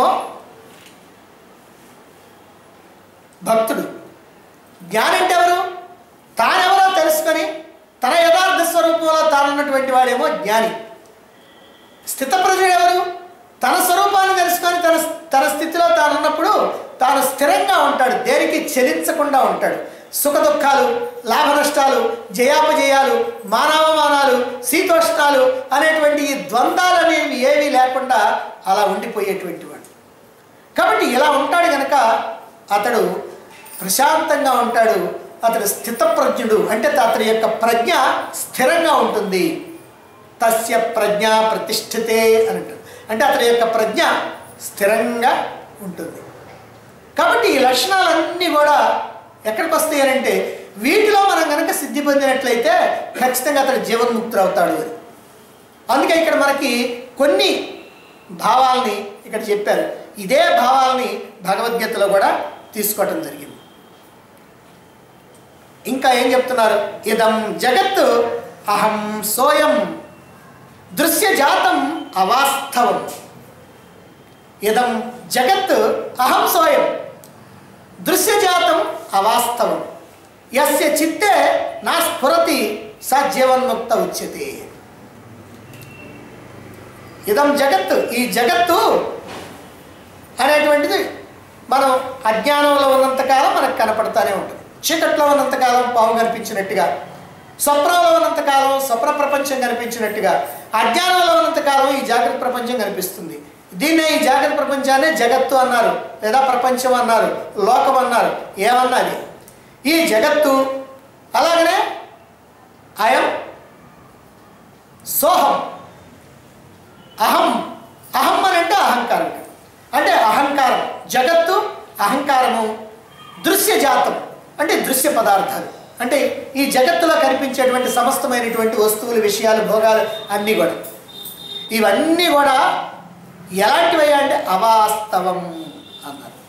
భక్తుడు జ్ఞానంటే ఎవరు తానెవరో తెలుసుకొని తన యథార్థ స్వరూపంలో తానున్నటువంటి వాడేమో జ్ఞాని స్థితప్రజుడు ఎవరు తన స్వరూపాన్ని తెలుసుకొని తన తన స్థితిలో తాను ఉన్నప్పుడు తాను స్థిరంగా ఉంటాడు దేనికి చెలించకుండా ఉంటాడు సుఖ దుఃఖాలు లాభ నష్టాలు జయాపజయాలు మానవమానాలు శీతోష్ణాలు అనేటువంటి ఈ ద్వంద్వాలు అనేవి ఏమీ లేకుండా అలా ఉండిపోయేటువంటి వాడు కాబట్టి ఇలా ఉంటాడు కనుక అతడు ప్రశాంతంగా ఉంటాడు అతడు స్థితప్రజ్ఞుడు అంటే అతని యొక్క ప్రజ్ఞ స్థిరంగా ఉంటుంది తస్య ప్రజ్ఞ ప్రతిష్ఠితే అని అంటారు అంటే అతని యొక్క ప్రజ్ఞ స్థిరంగా ఉంటుంది కాబట్టి ఈ లక్షణాలన్నీ కూడా ఎక్కడికి వస్తాయి అని అంటే వీటిలో మనం కనుక సిద్ధి పొందినట్లయితే ఖచ్చితంగా అతడు జీవన్ముక్తుడు అవుతాడు అని అందుకే ఇక్కడ మనకి కొన్ని భావాల్ని ఇక్కడ చెప్పారు ఇదే భావాల్ని భగవద్గీతలో కూడా తీసుకోవటం జరిగింది ఇంకా ఏం చెప్తున్నారు ఇదం జగత్ అహం సోయం దృశ్యజాతం అవాస్తవం ఇదం జగత్ అహం సోయం దృశ్యజాతం అవాస్తవం యస్య చిత్తే నా స్ఫురతి స జీవన్ముక్త ఉచ్యతే ఇదం జగత్ ఈ జగత్తు అనేటువంటిది మనం అజ్ఞానంలో ఉన్నంతకాలం మనకు కనపడతానే ఉంటుంది చీకట్లో ఉన్నంతకాలం పాము కనిపించినట్టుగా స్వప్నంలో ఉన్నంతకాలం స్వప్న ప్రపంచం కనిపించినట్టుగా అజ్ఞానంలో ఉన్నంతకాలం ఈ జాగ్రత్త ప్రపంచం కనిపిస్తుంది దీన్నే ఈ జాగ్రత్త ప్రపంచాన్ని జగత్తు అన్నారు లేదా ప్రపంచం అన్నారు లోకం అన్నారు ఏమన్నది ఈ జగత్తు అలాగనే అయం సోహం అహం అహం అని అంటే అహంకారం అంటే అహంకారం జగత్తు అహంకారము దృశ్యజాతం అంటే దృశ్య పదార్థాలు అంటే ఈ జగత్తులో కనిపించేటువంటి సమస్తమైనటువంటి వస్తువులు విషయాలు భోగాలు అన్నీ కూడా ఇవన్నీ కూడా ఎలాంటివి అంటే అవాస్తవం అన్నారు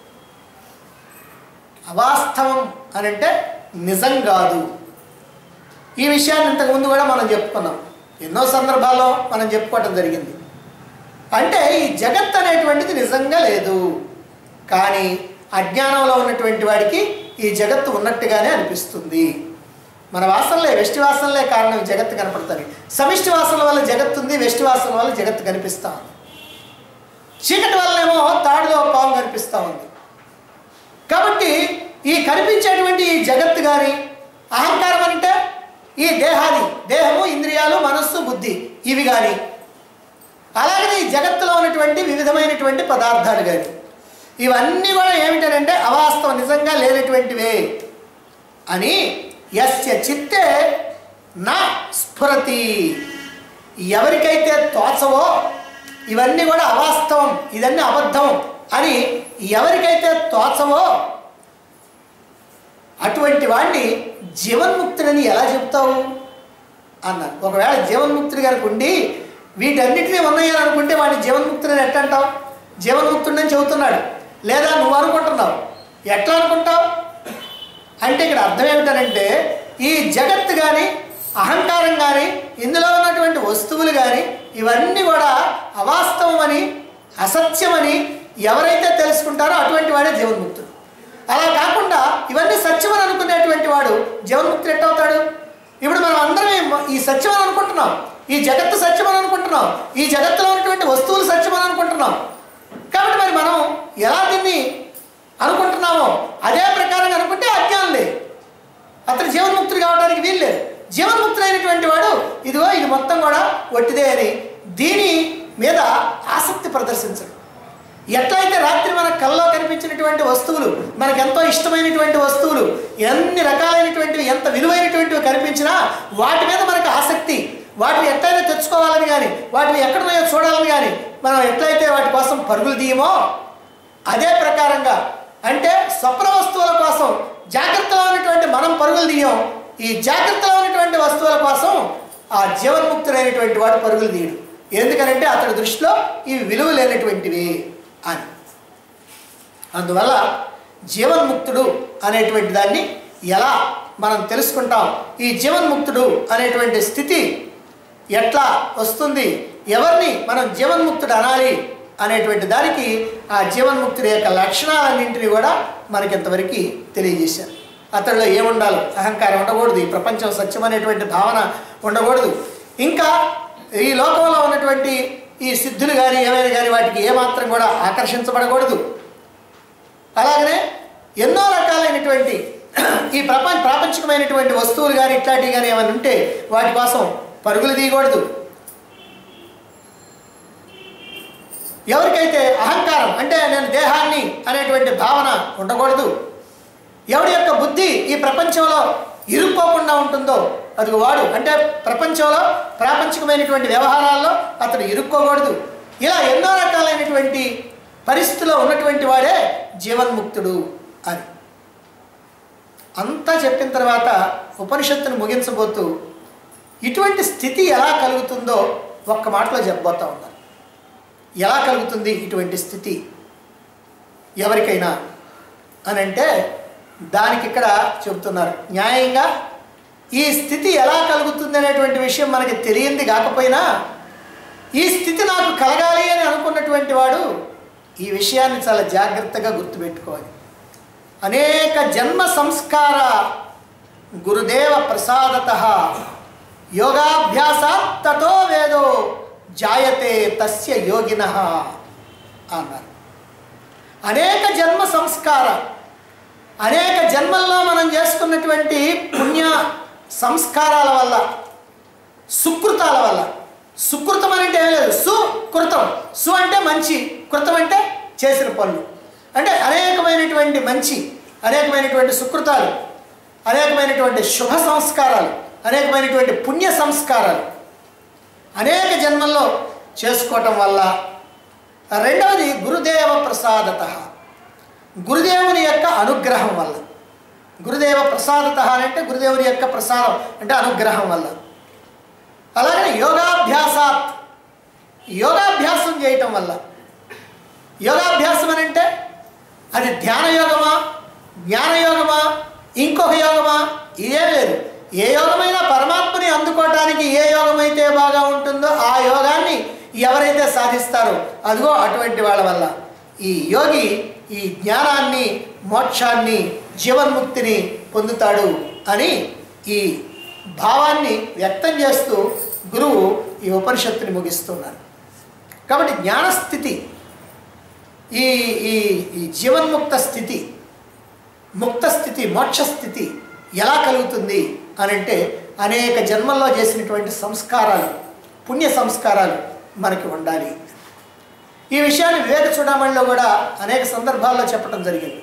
అవాస్తవం అని అంటే నిజం కాదు ఈ విషయాన్ని ఇంతకుముందు కూడా మనం చెప్పుకున్నాం ఎన్నో సందర్భాల్లో మనం చెప్పుకోవటం జరిగింది అంటే ఈ జగత్ అనేటువంటిది నిజంగా లేదు కానీ అజ్ఞానంలో ఉన్నటువంటి వాడికి ఈ జగత్తు ఉన్నట్టుగానే అనిపిస్తుంది మన వాసనలే వెష్టి వాసనలే కారణం ఈ జగత్తు కనపడుతుంది సమిష్టి వాసనల వల్ల జగత్తు ఉంది వెష్టి వాసనల వల్ల జగత్తు కనిపిస్తూ ఉంది చీకటి వల్లనేమో తాడులో పాము కనిపిస్తూ ఉంది కాబట్టి ఈ కనిపించేటువంటి ఈ జగత్తు కానీ అహంకారం అంటే ఈ దేహాది దేహము ఇంద్రియాలు మనస్సు బుద్ధి ఇవి కానీ అలాగనే ఈ జగత్తులో ఉన్నటువంటి వివిధమైనటువంటి పదార్థాలు కానీ ఇవన్నీ కూడా ఏమిటనంటే అవాస్తవం నిజంగా లేనటువంటివే అని యస్య చిత్తే నా స్ఫురతి ఎవరికైతే తోచవో ఇవన్నీ కూడా అవాస్తవం ఇదన్నీ అబద్ధం అని ఎవరికైతే తోచవో అటువంటి వాడిని జీవన్ముక్తుడని ఎలా చెప్తావు అన్నారు ఒకవేళ జీవన్ముక్తుడు కనుక ఉండి వీటన్నిటినీ ఉన్నాయని అనుకుంటే వాడిని జీవన్ముక్తుడని ఎట్లా అంటావు జీవన్ముక్తుడని చెబుతున్నాడు లేదా నువ్వు అనుకుంటున్నావు ఎట్లా అనుకుంటావు అంటే ఇక్కడ అర్థం ఏమిటనంటే ఈ జగత్తు కానీ అహంకారం కానీ ఇందులో ఉన్నటువంటి వస్తువులు కానీ ఇవన్నీ కూడా అవాస్తవమని అసత్యమని ఎవరైతే తెలుసుకుంటారో అటువంటి వాడే జీవన్ముక్తుడు అలా కాకుండా ఇవన్నీ సత్యమని అనుకునేటువంటి వాడు జీవన్ముక్తుడు ఎట్టవుతాడు ఇప్పుడు మనం అందరం ఈ సత్యం అని అనుకుంటున్నాం ఈ జగత్తు సత్యం అని అనుకుంటున్నాం ఈ జగత్తులో ఉన్నటువంటి వస్తువులు సత్యం అని అనుకుంటున్నాం కాబట్టి మరి మనం ఎలా దీన్ని అనుకుంటున్నామో అదే ప్రకారంగా అనుకుంటే అజ్ఞానులే అతను జీవన్ముక్తుడు కావడానికి వీల్లేదు జీవన్ముక్తుడైనటువంటి వాడు ఇదిగో ఇది మొత్తం కూడా ఒట్టిదే అని దీని మీద ఆసక్తి ప్రదర్శించడు ఎట్లయితే రాత్రి మన కల్లో కనిపించినటువంటి వస్తువులు మనకు ఎంతో ఇష్టమైనటువంటి వస్తువులు ఎన్ని రకాలైనటువంటివి ఎంత విలువైనటువంటివి కనిపించినా వాటి మీద మనకు ఆసక్తి వాటిని ఎట్లయితే తెచ్చుకోవాలని కానీ వాటిని ఎక్కడున్నాయో చూడాలని కానీ మనం ఎట్లయితే వాటి కోసం పరుగులు తీయమో అదే ప్రకారంగా అంటే స్వప్న వస్తువుల కోసం జాగ్రత్తలో ఉన్నటువంటి మనం పరుగులు తీయం ఈ జాగ్రత్తలో ఉన్నటువంటి వస్తువుల కోసం ఆ జీవన్ముక్తుడైనటువంటి వాడు పరుగులు తీయడు ఎందుకనంటే అతడి దృష్టిలో ఇవి విలువ లేనటువంటివి అని అందువల్ల జీవన్ముక్తుడు అనేటువంటి దాన్ని ఎలా మనం తెలుసుకుంటాం ఈ జీవన్ముక్తుడు అనేటువంటి స్థితి ఎట్లా వస్తుంది ఎవరిని మనం జీవన్ముక్తుడు అనాలి అనేటువంటి దానికి ఆ జీవన్ముక్తుడి యొక్క లక్షణాలన్నింటినీ కూడా మనకి ఇంతవరకు తెలియజేశారు అతడిలో ఏముండాలి అహంకారం ఉండకూడదు ఈ ప్రపంచం సత్యం అనేటువంటి భావన ఉండకూడదు ఇంకా ఈ లోకంలో ఉన్నటువంటి ఈ సిద్ధులు కానీ ఏమైనా కానీ వాటికి ఏమాత్రం కూడా ఆకర్షించబడకూడదు అలాగనే ఎన్నో రకాలైనటువంటి ఈ ప్రపంచ ప్రాపంచికమైనటువంటి వస్తువులు కానీ ఇట్లాంటివి కానీ ఏమైనా ఉంటే వాటి కోసం పరుగులు తీయకూడదు ఎవరికైతే అహంకారం అంటే నేను దేహాన్ని అనేటువంటి భావన ఉండకూడదు ఎవడి యొక్క బుద్ధి ఈ ప్రపంచంలో ఇరుక్కోకుండా ఉంటుందో అది వాడు అంటే ప్రపంచంలో ప్రాపంచికమైనటువంటి వ్యవహారాల్లో అతడు ఇరుక్కోకూడదు ఇలా ఎన్నో రకాలైనటువంటి పరిస్థితిలో ఉన్నటువంటి వాడే జీవన్ముక్తుడు అని అంతా చెప్పిన తర్వాత ఉపనిషత్తును ముగించబోతూ ఇటువంటి స్థితి ఎలా కలుగుతుందో ఒక్క మాటలో చెప్పబోతా ఉన్నారు ఎలా కలుగుతుంది ఇటువంటి స్థితి ఎవరికైనా అని అంటే దానికి ఇక్కడ చెబుతున్నారు న్యాయంగా ఈ స్థితి ఎలా కలుగుతుంది అనేటువంటి విషయం మనకి తెలియంది కాకపోయినా ఈ స్థితి నాకు కలగాలి అని అనుకున్నటువంటి వాడు ఈ విషయాన్ని చాలా జాగ్రత్తగా గుర్తుపెట్టుకోవాలి అనేక జన్మ సంస్కార గురుదేవ ప్రసాదత యోగాభ్యాసాత్ తతో వేదో జాయతే తస్య యోగిన అన్నారు అనేక జన్మ సంస్కార అనేక జన్మల్లో మనం చేసుకున్నటువంటి పుణ్య సంస్కారాల వల్ల సుకృతాల వల్ల సుకృతం అని అంటే ఏం లేదు సుకృతం సు అంటే మంచి కృతం అంటే చేసిన పనులు అంటే అనేకమైనటువంటి మంచి అనేకమైనటువంటి సుకృతాలు అనేకమైనటువంటి శుభ సంస్కారాలు అనేకమైనటువంటి పుణ్య సంస్కారాలు అనేక జన్మల్లో చేసుకోవటం వల్ల రెండవది గురుదేవ ప్రసాదత గురుదేవుని యొక్క అనుగ్రహం వల్ల గురుదేవ ప్రసాదత అంటే గురుదేవుని యొక్క ప్రసాదం అంటే అనుగ్రహం వల్ల అలాగే యోగాభ్యాసాత్ యోగాభ్యాసం చేయటం వల్ల యోగాభ్యాసం అని అంటే అది ధ్యాన యోగమా జ్ఞానయోగమా ఇంకొక యోగమా ఇదే లేదు ఏ యోగమైనా పరమాత్మని అందుకోవటానికి ఏ యోగం అయితే బాగా ఉంటుందో ఆ యోగాన్ని ఎవరైతే సాధిస్తారో అదిగో అటువంటి వాళ్ళ వల్ల ఈ యోగి ఈ జ్ఞానాన్ని మోక్షాన్ని జీవన్ముక్తిని పొందుతాడు అని ఈ భావాన్ని వ్యక్తం చేస్తూ గురువు ఈ ఉపనిషత్తుని ముగిస్తున్నారు కాబట్టి జ్ఞానస్థితి ఈ ఈ ఈ జీవన్ముక్త స్థితి ముక్త స్థితి మోక్ష స్థితి ఎలా కలుగుతుంది అని అంటే అనేక జన్మల్లో చేసినటువంటి సంస్కారాలు పుణ్య సంస్కారాలు మనకి ఉండాలి ఈ విషయాన్ని వివేక చూడమణిలో కూడా అనేక సందర్భాల్లో చెప్పడం జరిగింది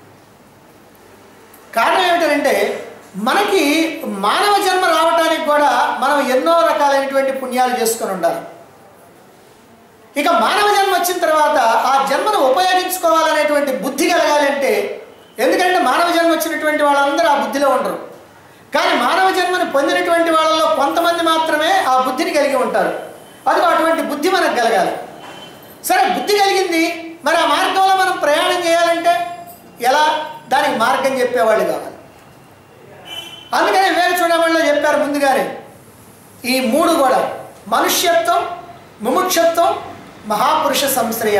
కారణం ఏమిటంటే మనకి మానవ జన్మ రావడానికి కూడా మనం ఎన్నో రకాలైనటువంటి పుణ్యాలు చేసుకొని ఉండాలి ఇక మానవ జన్మ వచ్చిన తర్వాత ఆ జన్మను ఉపయోగించుకోవాలనేటువంటి బుద్ధి కలగాలంటే ఎందుకంటే మానవ జన్మ వచ్చినటువంటి వాళ్ళందరూ ఆ బుద్ధిలో ఉండరు కానీ మానవ జన్మను పొందినటువంటి వాళ్ళలో కొంతమంది మాత్రమే ఆ బుద్ధిని కలిగి ఉంటారు అది అటువంటి బుద్ధి మనకు కలగాలి సరే బుద్ధి కలిగింది మరి ఆ మార్గంలో మనం ప్రయాణం చేయాలంటే ఎలా దానికి మార్గం చెప్పేవాళ్ళు కావాలి అందుకని వేరు చూడమణిలో చెప్పారు ముందుగానే ఈ మూడు కూడా మనుష్యత్వం ముముక్షత్వం మహాపురుష సంశ్రయ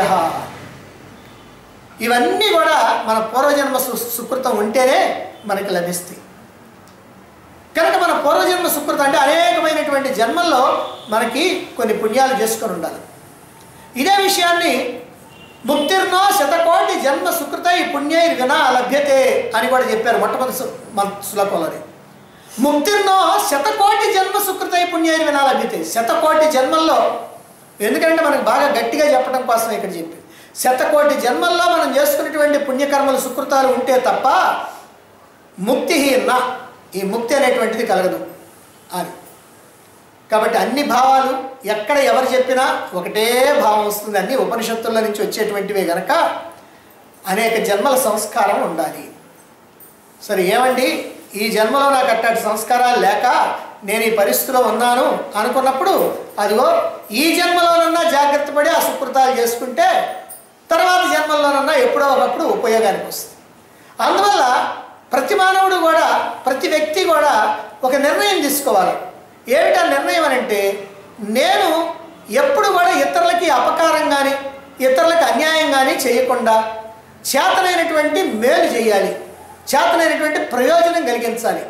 ఇవన్నీ కూడా మన పూర్వజన్మ సు సుకృతం ఉంటేనే మనకి లభిస్తాయి కనుక మన పూర్వజన్మ సుకృత అంటే అనేకమైనటువంటి జన్మల్లో మనకి కొన్ని పుణ్యాలు చేసుకొని ఉండాలి ఇదే విషయాన్ని ముక్తిర్నో శతకోటి జన్మ సుకృత ఈ పుణ్యై వినా లభ్యతే అని కూడా చెప్పారు మొట్టమొదటి సు- మన శ్లోకంలోని ముక్తిర్నో శతకోటి జన్మ సుకృత ఈ పుణ్యై వినా లభ్యతే శతకోటి జన్మల్లో ఎందుకంటే మనకు బాగా గట్టిగా చెప్పడం కోసం ఇక్కడ చెప్పి శతకోటి జన్మల్లో మనం చేసుకున్నటువంటి పుణ్యకర్మలు సుకృతాలు ఉంటే తప్ప ముక్తి నా ఈ ముక్తి అనేటువంటిది కలగదు అని కాబట్టి అన్ని భావాలు ఎక్కడ ఎవరు చెప్పినా ఒకటే భావం వస్తుంది అన్ని ఉపనిషత్తుల నుంచి వచ్చేటువంటివే గనక అనేక జన్మల సంస్కారం ఉండాలి సరే ఏమండి ఈ జన్మలో నాకు అట్టటి సంస్కారాలు లేక నేను ఈ పరిస్థితిలో ఉన్నాను అనుకున్నప్పుడు అదిగో ఈ జన్మలోనన్నా జాగ్రత్త పడి ఆ సుకృతాలు చేసుకుంటే తర్వాత జన్మల్లోనన్నా ఎప్పుడో ఒకప్పుడు ఉపయోగానికి వస్తుంది అందువల్ల ప్రతి మానవుడు కూడా ప్రతి వ్యక్తి కూడా ఒక నిర్ణయం తీసుకోవాలి ఏమిటా నిర్ణయం అని అంటే నేను ఎప్పుడు కూడా ఇతరులకి అపకారం కానీ ఇతరులకు అన్యాయం కానీ చేయకుండా చేతనైనటువంటి మేలు చేయాలి చేతనైనటువంటి ప్రయోజనం కలిగించాలి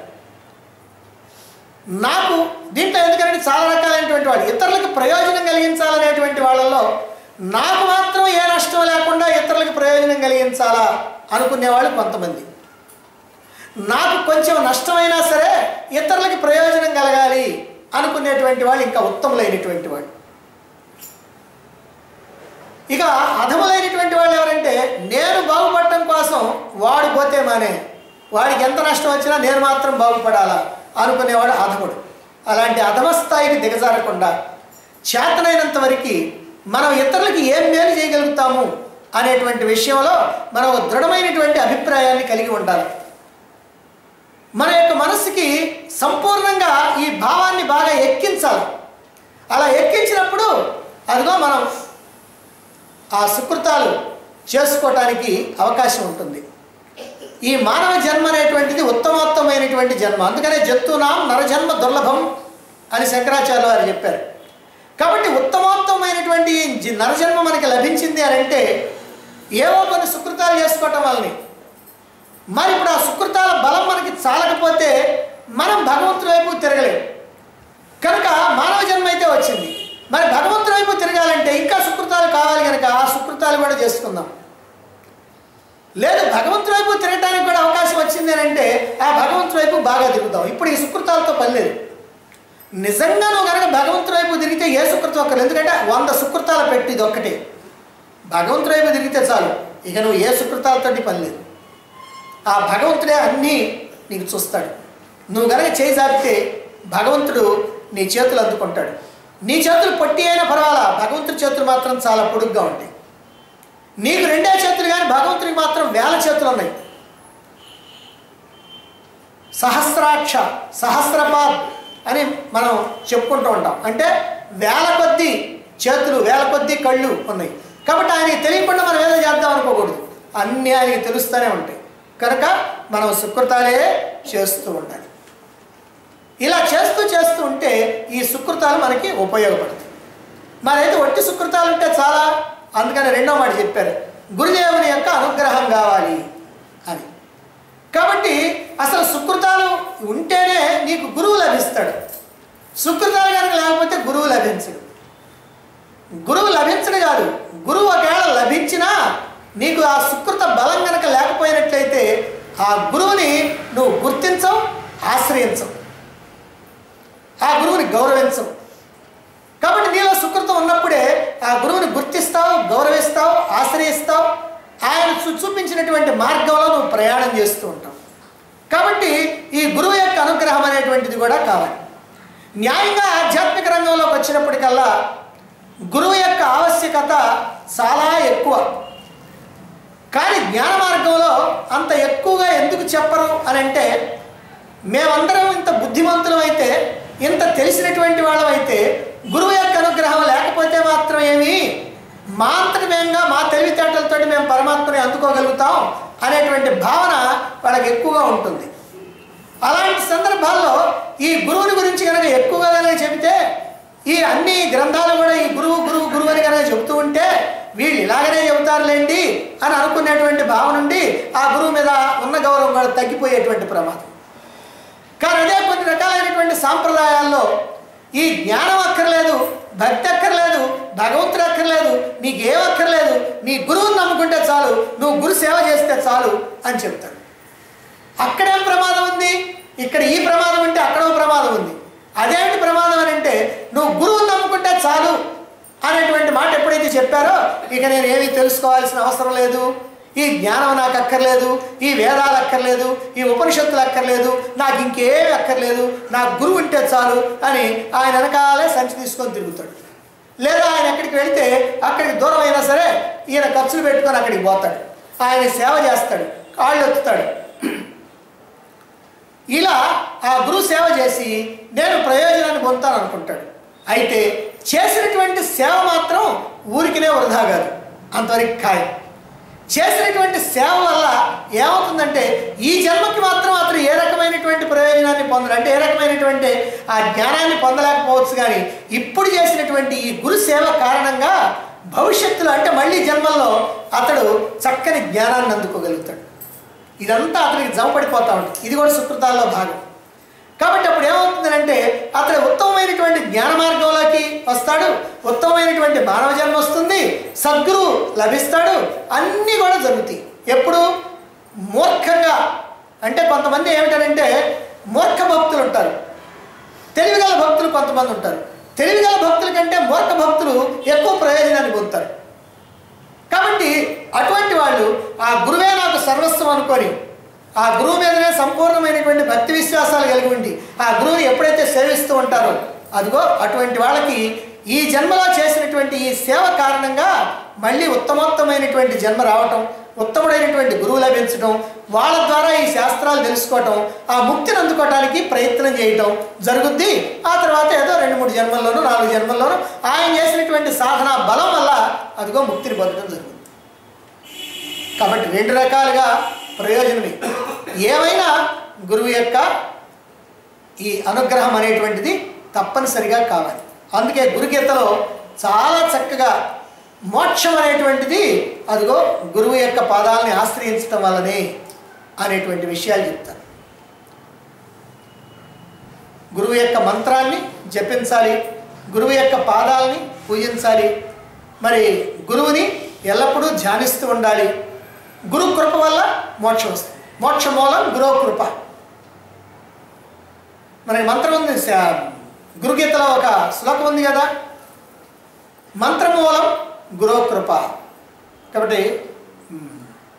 నాకు దీంట్లో ఎందుకంటే చాలా రకాలైనటువంటి వాడు ఇతరులకు ప్రయోజనం కలిగించాలనేటువంటి వాళ్ళల్లో నాకు మాత్రం ఏ నష్టం లేకుండా ఇతరులకు ప్రయోజనం కలిగించాలా అనుకునేవాళ్ళు కొంతమంది నాకు కొంచెం నష్టమైనా సరే ఇతరులకి ప్రయోజనం కలగాలి అనుకునేటువంటి వాళ్ళు ఇంకా ఉత్తములైనటువంటి వాళ్ళు ఇక అధములైనటువంటి వాళ్ళు ఎవరంటే నేను బాగుపడటం కోసం వాడు పోతే మానే వాడికి ఎంత నష్టం వచ్చినా నేను మాత్రం బాగుపడాలా అనుకునేవాడు అధముడు అలాంటి అధమ స్థాయికి దిగజారకుండా చేతనైనంత వరకు మనం ఇతరులకి ఏం మేలు చేయగలుగుతాము అనేటువంటి విషయంలో మనం ఒక దృఢమైనటువంటి అభిప్రాయాన్ని కలిగి ఉండాలి మన యొక్క మనసుకి సంపూర్ణంగా ఈ భావాన్ని బాగా ఎక్కించాలి అలా ఎక్కించినప్పుడు అదిగో మనం ఆ సుకృతాలు చేసుకోవటానికి అవకాశం ఉంటుంది ఈ మానవ జన్మ అనేటువంటిది ఉత్తమోత్తమైనటువంటి జన్మ అందుకనే జంతునాం నరజన్మ దుర్లభం అని శంకరాచార్య వారు చెప్పారు కాబట్టి ఉత్తమోత్తమైనటువంటి ఈ జి- నరజన్మ మనకి లభించింది అని అంటే ఏవో కొన్ని సుకృతాలు చేసుకోవటం వల్లనే మరి ఇప్పుడు ఆ సుకృతాల బలం మనకి చాలకపోతే మనం భగవంతుడి వైపు తిరగలేము కనుక మానవ జన్మ అయితే వచ్చింది మరి భగవంతుడి వైపు తిరగాలంటే ఇంకా సుకృతాలు కావాలి కనుక ఆ సుకృతాలు కూడా చేసుకుందాం లేదు భగవంతుడి వైపు తిరగడానికి కూడా అవకాశం వచ్చింది అని అంటే ఆ భగవంతుడి వైపు బాగా తిరుగుతాం ఇప్పుడు ఈ సుకృతాలతో పని లేదు నిజంగా నువ్వు కనుక భగవంతుడి వైపు తిరిగితే ఏ సుకృతం ఒక్కరు ఎందుకంటే వంద సుకృతాలు పెట్టి ఇది ఒక్కటే భగవంతుడి వైపు తిరిగితే చాలు ఇక నువ్వు ఏ సుకృతాలతోటి పని లేదు ఆ భగవంతుడే అన్నీ నీకు చూస్తాడు నువ్వు కనుక చేయి జాపితే భగవంతుడు నీ చేతులు అందుకుంటాడు నీ చేతులు పొట్టి అయినా పర్వాలా భగవంతుడి చేతులు మాత్రం చాలా పొడుగ్గా ఉంటాయి నీకు రెండే చేతులు కానీ భగవంతుడికి మాత్రం వేల చేతులు ఉన్నాయి సహస్రాక్ష సహస్రపాద్ అని మనం చెప్పుకుంటూ ఉంటాం అంటే వేల కొద్దీ చేతులు వేల కొద్దీ కళ్ళు ఉన్నాయి కాబట్టి ఆయనకి తెలియకుండా మనం ఏదో చేద్దాం అనుకోకూడదు అన్నీ ఆయనకి తెలుస్తూనే ఉంటాయి కనుక మనం సుకృతాలే చేస్తూ ఉండాలి ఇలా చేస్తూ చేస్తూ ఉంటే ఈ సుకృతాలు మనకి ఉపయోగపడతాయి మరైతే ఒట్టి సుకృతాలు ఉంటే చాలా అందుకని రెండో మాట చెప్పారు గురుదేవుని యొక్క అనుగ్రహం కావాలి అని కాబట్టి అసలు సుకృతాలు ఉంటేనే నీకు గురువు లభిస్తాడు సుకృతాలు కనుక లేకపోతే గురువు లభించడు గురువు లభించడు కాదు గురువు ఒకవేళ లభించినా నీకు ఆ సుకృత బలం కనుక లేకపోయినట్లయితే ఆ గురువుని నువ్వు గుర్తించవు ఆశ్రయించవు ఆ గురువుని గౌరవించవు కాబట్టి నీలో సుకృతం ఉన్నప్పుడే ఆ గురువుని గుర్తిస్తావు గౌరవిస్తావు ఆశ్రయిస్తావు ఆయన చూ చూపించినటువంటి మార్గంలో నువ్వు ప్రయాణం చేస్తూ ఉంటావు కాబట్టి ఈ గురువు యొక్క అనుగ్రహం అనేటువంటిది కూడా కావాలి న్యాయంగా ఆధ్యాత్మిక రంగంలోకి వచ్చినప్పటికల్లా గురువు యొక్క ఆవశ్యకత చాలా ఎక్కువ కానీ జ్ఞాన మార్గంలో అంత ఎక్కువగా ఎందుకు చెప్పరు అని అంటే మేమందరం ఇంత బుద్ధిమంతులం అయితే ఇంత తెలిసినటువంటి వాళ్ళం అయితే గురువు యొక్క అనుగ్రహం లేకపోతే మాత్రం ఏమి మా అంతటి మేంగా మా తెలివితేటలతో మేము పరమాత్మని అందుకోగలుగుతాం అనేటువంటి భావన వాళ్ళకి ఎక్కువగా ఉంటుంది అలాంటి సందర్భాల్లో ఈ గురువుని గురించి కనుక ఎక్కువగా కనుక చెబితే ఈ అన్ని గ్రంథాలు కూడా ఈ గురువు గురువు గురువు అని కనుక చెబుతూ ఉంటే వీళ్ళు ఇలాగనే చెబుతారులేండి అని అనుకునేటువంటి భావన నుండి ఆ గురువు మీద ఉన్న గౌరవం కూడా తగ్గిపోయేటువంటి ప్రమాదం కానీ అదే కొన్ని రకాలైనటువంటి సాంప్రదాయాల్లో ఈ జ్ఞానం అక్కర్లేదు భక్తి అక్కర్లేదు భగవంతుడు అక్కర్లేదు నీకేం అక్కర్లేదు నీ గురువుని నమ్ముకుంటే చాలు నువ్వు గురు సేవ చేస్తే చాలు అని చెప్తాడు అక్కడేం ప్రమాదం ఉంది ఇక్కడ ఈ ప్రమాదం ఉంటే అక్కడ ఓ ప్రమాదం ఉంది అదేంటి ప్రమాదం అని అంటే నువ్వు గురువుని నమ్ముకుంటే చాలు అనేటువంటి మాట ఎప్పుడైతే చెప్పారో ఇక నేను ఏమీ తెలుసుకోవాల్సిన అవసరం లేదు ఈ జ్ఞానం నాకు అక్కర్లేదు ఈ వేదాలు అక్కర్లేదు ఈ ఉపనిషత్తులు అక్కర్లేదు నాకు ఇంకేమీ అక్కర్లేదు నాకు గురువు ఉంటే చాలు అని ఆయన వెనకాలే సంచి తీసుకొని తిరుగుతాడు లేదా ఆయన ఎక్కడికి వెళితే అక్కడికి దూరం అయినా సరే ఈయన ఖర్చులు పెట్టుకొని అక్కడికి పోతాడు ఆయన సేవ చేస్తాడు కాళ్ళు ఎత్తుతాడు ఇలా ఆ గురువు సేవ చేసి నేను ప్రయోజనాన్ని పొందుతాను అనుకుంటాడు అయితే చేసినటువంటి సేవ మాత్రం ఊరికినే వృధా కాదు అంతవరకు ఖాయం చేసినటువంటి సేవ వల్ల ఏమవుతుందంటే ఈ జన్మకి మాత్రం అతను ఏ రకమైనటువంటి ప్రయోజనాన్ని పొందడు అంటే ఏ రకమైనటువంటి ఆ జ్ఞానాన్ని పొందలేకపోవచ్చు కానీ ఇప్పుడు చేసినటువంటి ఈ గురు సేవ కారణంగా భవిష్యత్తులో అంటే మళ్ళీ జన్మల్లో అతడు చక్కని జ్ఞానాన్ని అందుకోగలుగుతాడు ఇదంతా అతనికి జమపడిపోతా ఉంటుంది ఇది కూడా సుకృతాల్లో భాగం కాబట్టి అప్పుడు ఏమవుతుందంటే అతడు ఉత్తమమైనటువంటి జ్ఞాన మార్గంలోకి వస్తాడు ఉత్తమమైనటువంటి మానవ జన్మ వస్తుంది సద్గురు లభిస్తాడు అన్నీ కూడా జరుగుతాయి ఎప్పుడు మూర్ఖంగా అంటే కొంతమంది ఏమిటంటే మూర్ఖ భక్తులు ఉంటారు తెలివిగల భక్తులు కొంతమంది ఉంటారు తెలివిగల భక్తుల కంటే మూర్ఖ భక్తులు ఎక్కువ ప్రయోజనాన్ని పొందుతారు కాబట్టి అటువంటి వాళ్ళు ఆ గురువే నాకు సర్వస్వం అనుకొని ఆ గురువు మీదనే సంపూర్ణమైనటువంటి భక్తి విశ్వాసాలు కలిగి ఉండి ఆ గురువుని ఎప్పుడైతే సేవిస్తూ ఉంటారో అదిగో అటువంటి వాళ్ళకి ఈ జన్మలో చేసినటువంటి ఈ సేవ కారణంగా మళ్ళీ ఉత్తమోత్తమైనటువంటి జన్మ రావటం ఉత్తముడైనటువంటి గురువు లభించడం వాళ్ళ ద్వారా ఈ శాస్త్రాలు తెలుసుకోవటం ఆ ముక్తిని అందుకోవటానికి ప్రయత్నం చేయటం జరుగుద్ది ఆ తర్వాత ఏదో రెండు మూడు జన్మల్లోనూ నాలుగు జన్మల్లోనూ ఆయన చేసినటువంటి సాధన బలం వల్ల అదిగో ముక్తిని పొందడం జరుగుతుంది కాబట్టి రెండు రకాలుగా ప్రయోజనమే ఏమైనా గురువు యొక్క ఈ అనుగ్రహం అనేటువంటిది తప్పనిసరిగా కావాలి అందుకే గురుగీతలో చాలా చక్కగా మోక్షం అనేటువంటిది అదిగో గురువు యొక్క పాదాలని ఆశ్రయించటం వల్లనే అనేటువంటి విషయాలు చెప్తారు గురువు యొక్క మంత్రాన్ని జపించాలి గురువు యొక్క పాదాలని పూజించాలి మరి గురువుని ఎల్లప్పుడూ ధ్యానిస్తూ ఉండాలి గురు కృప వల్ల మోక్షం వస్తుంది మోక్ష మూలం గురువు కృప మనకి మంత్రం ఉంది శా- గురుగీతలో ఒక శ్లోకం ఉంది కదా మంత్రమూలం గురో కృప కాబట్టి మ్,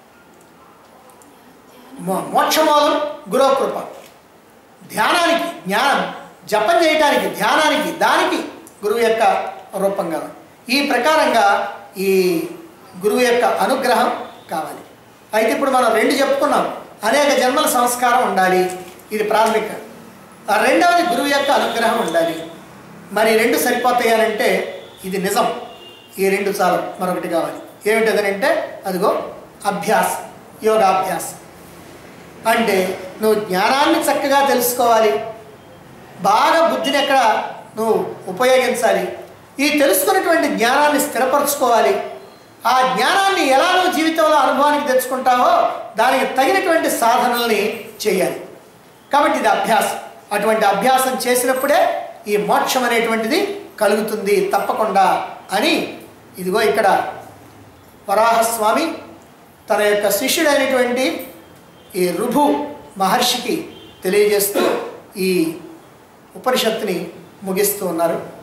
మో- మోక్షమూలం గురో కృప ధ్యానానికి జ్ఞానం జపం చేయటానికి ధ్యానానికి దానికి గురువు యొక్క రూపం కావాలి ఈ ప్రకారంగా ఈ గురువు యొక్క అనుగ్రహం కావాలి అయితే ఇప్పుడు మనం రెండు చెప్పుకున్నాం అనేక జన్మల సంస్కారం ఉండాలి ఇది ప్రాథమిక ఆ రెండవది గురువు యొక్క అనుగ్రహం ఉండాలి మరి రెండు సరిపోతాయనంటే ఇది నిజం ఈ రెండు చాలు మరొకటి కావాలి ఏమిటదనంటే అదిగో అభ్యాసం యోగాభ్యాసం అంటే నువ్వు జ్ఞానాన్ని చక్కగా తెలుసుకోవాలి బాగా బుద్ధిని ఎక్కడ నువ్వు ఉపయోగించాలి ఈ తెలుసుకున్నటువంటి జ్ఞానాన్ని స్థిరపరచుకోవాలి ఆ జ్ఞానాన్ని ఎలా నువ్వు జీవితంలో అనుభవానికి తెచ్చుకుంటావో దానికి తగినటువంటి సాధనల్ని చేయాలి కాబట్టి ఇది అభ్యాసం అటువంటి అభ్యాసం చేసినప్పుడే ఈ మోక్షం అనేటువంటిది కలుగుతుంది తప్పకుండా అని ఇదిగో ఇక్కడ వరాహస్వామి తన యొక్క శిష్యుడైనటువంటి ఈ రుభు మహర్షికి తెలియజేస్తూ ఈ ఉపనిషత్తుని ముగిస్తూ ఉన్నారు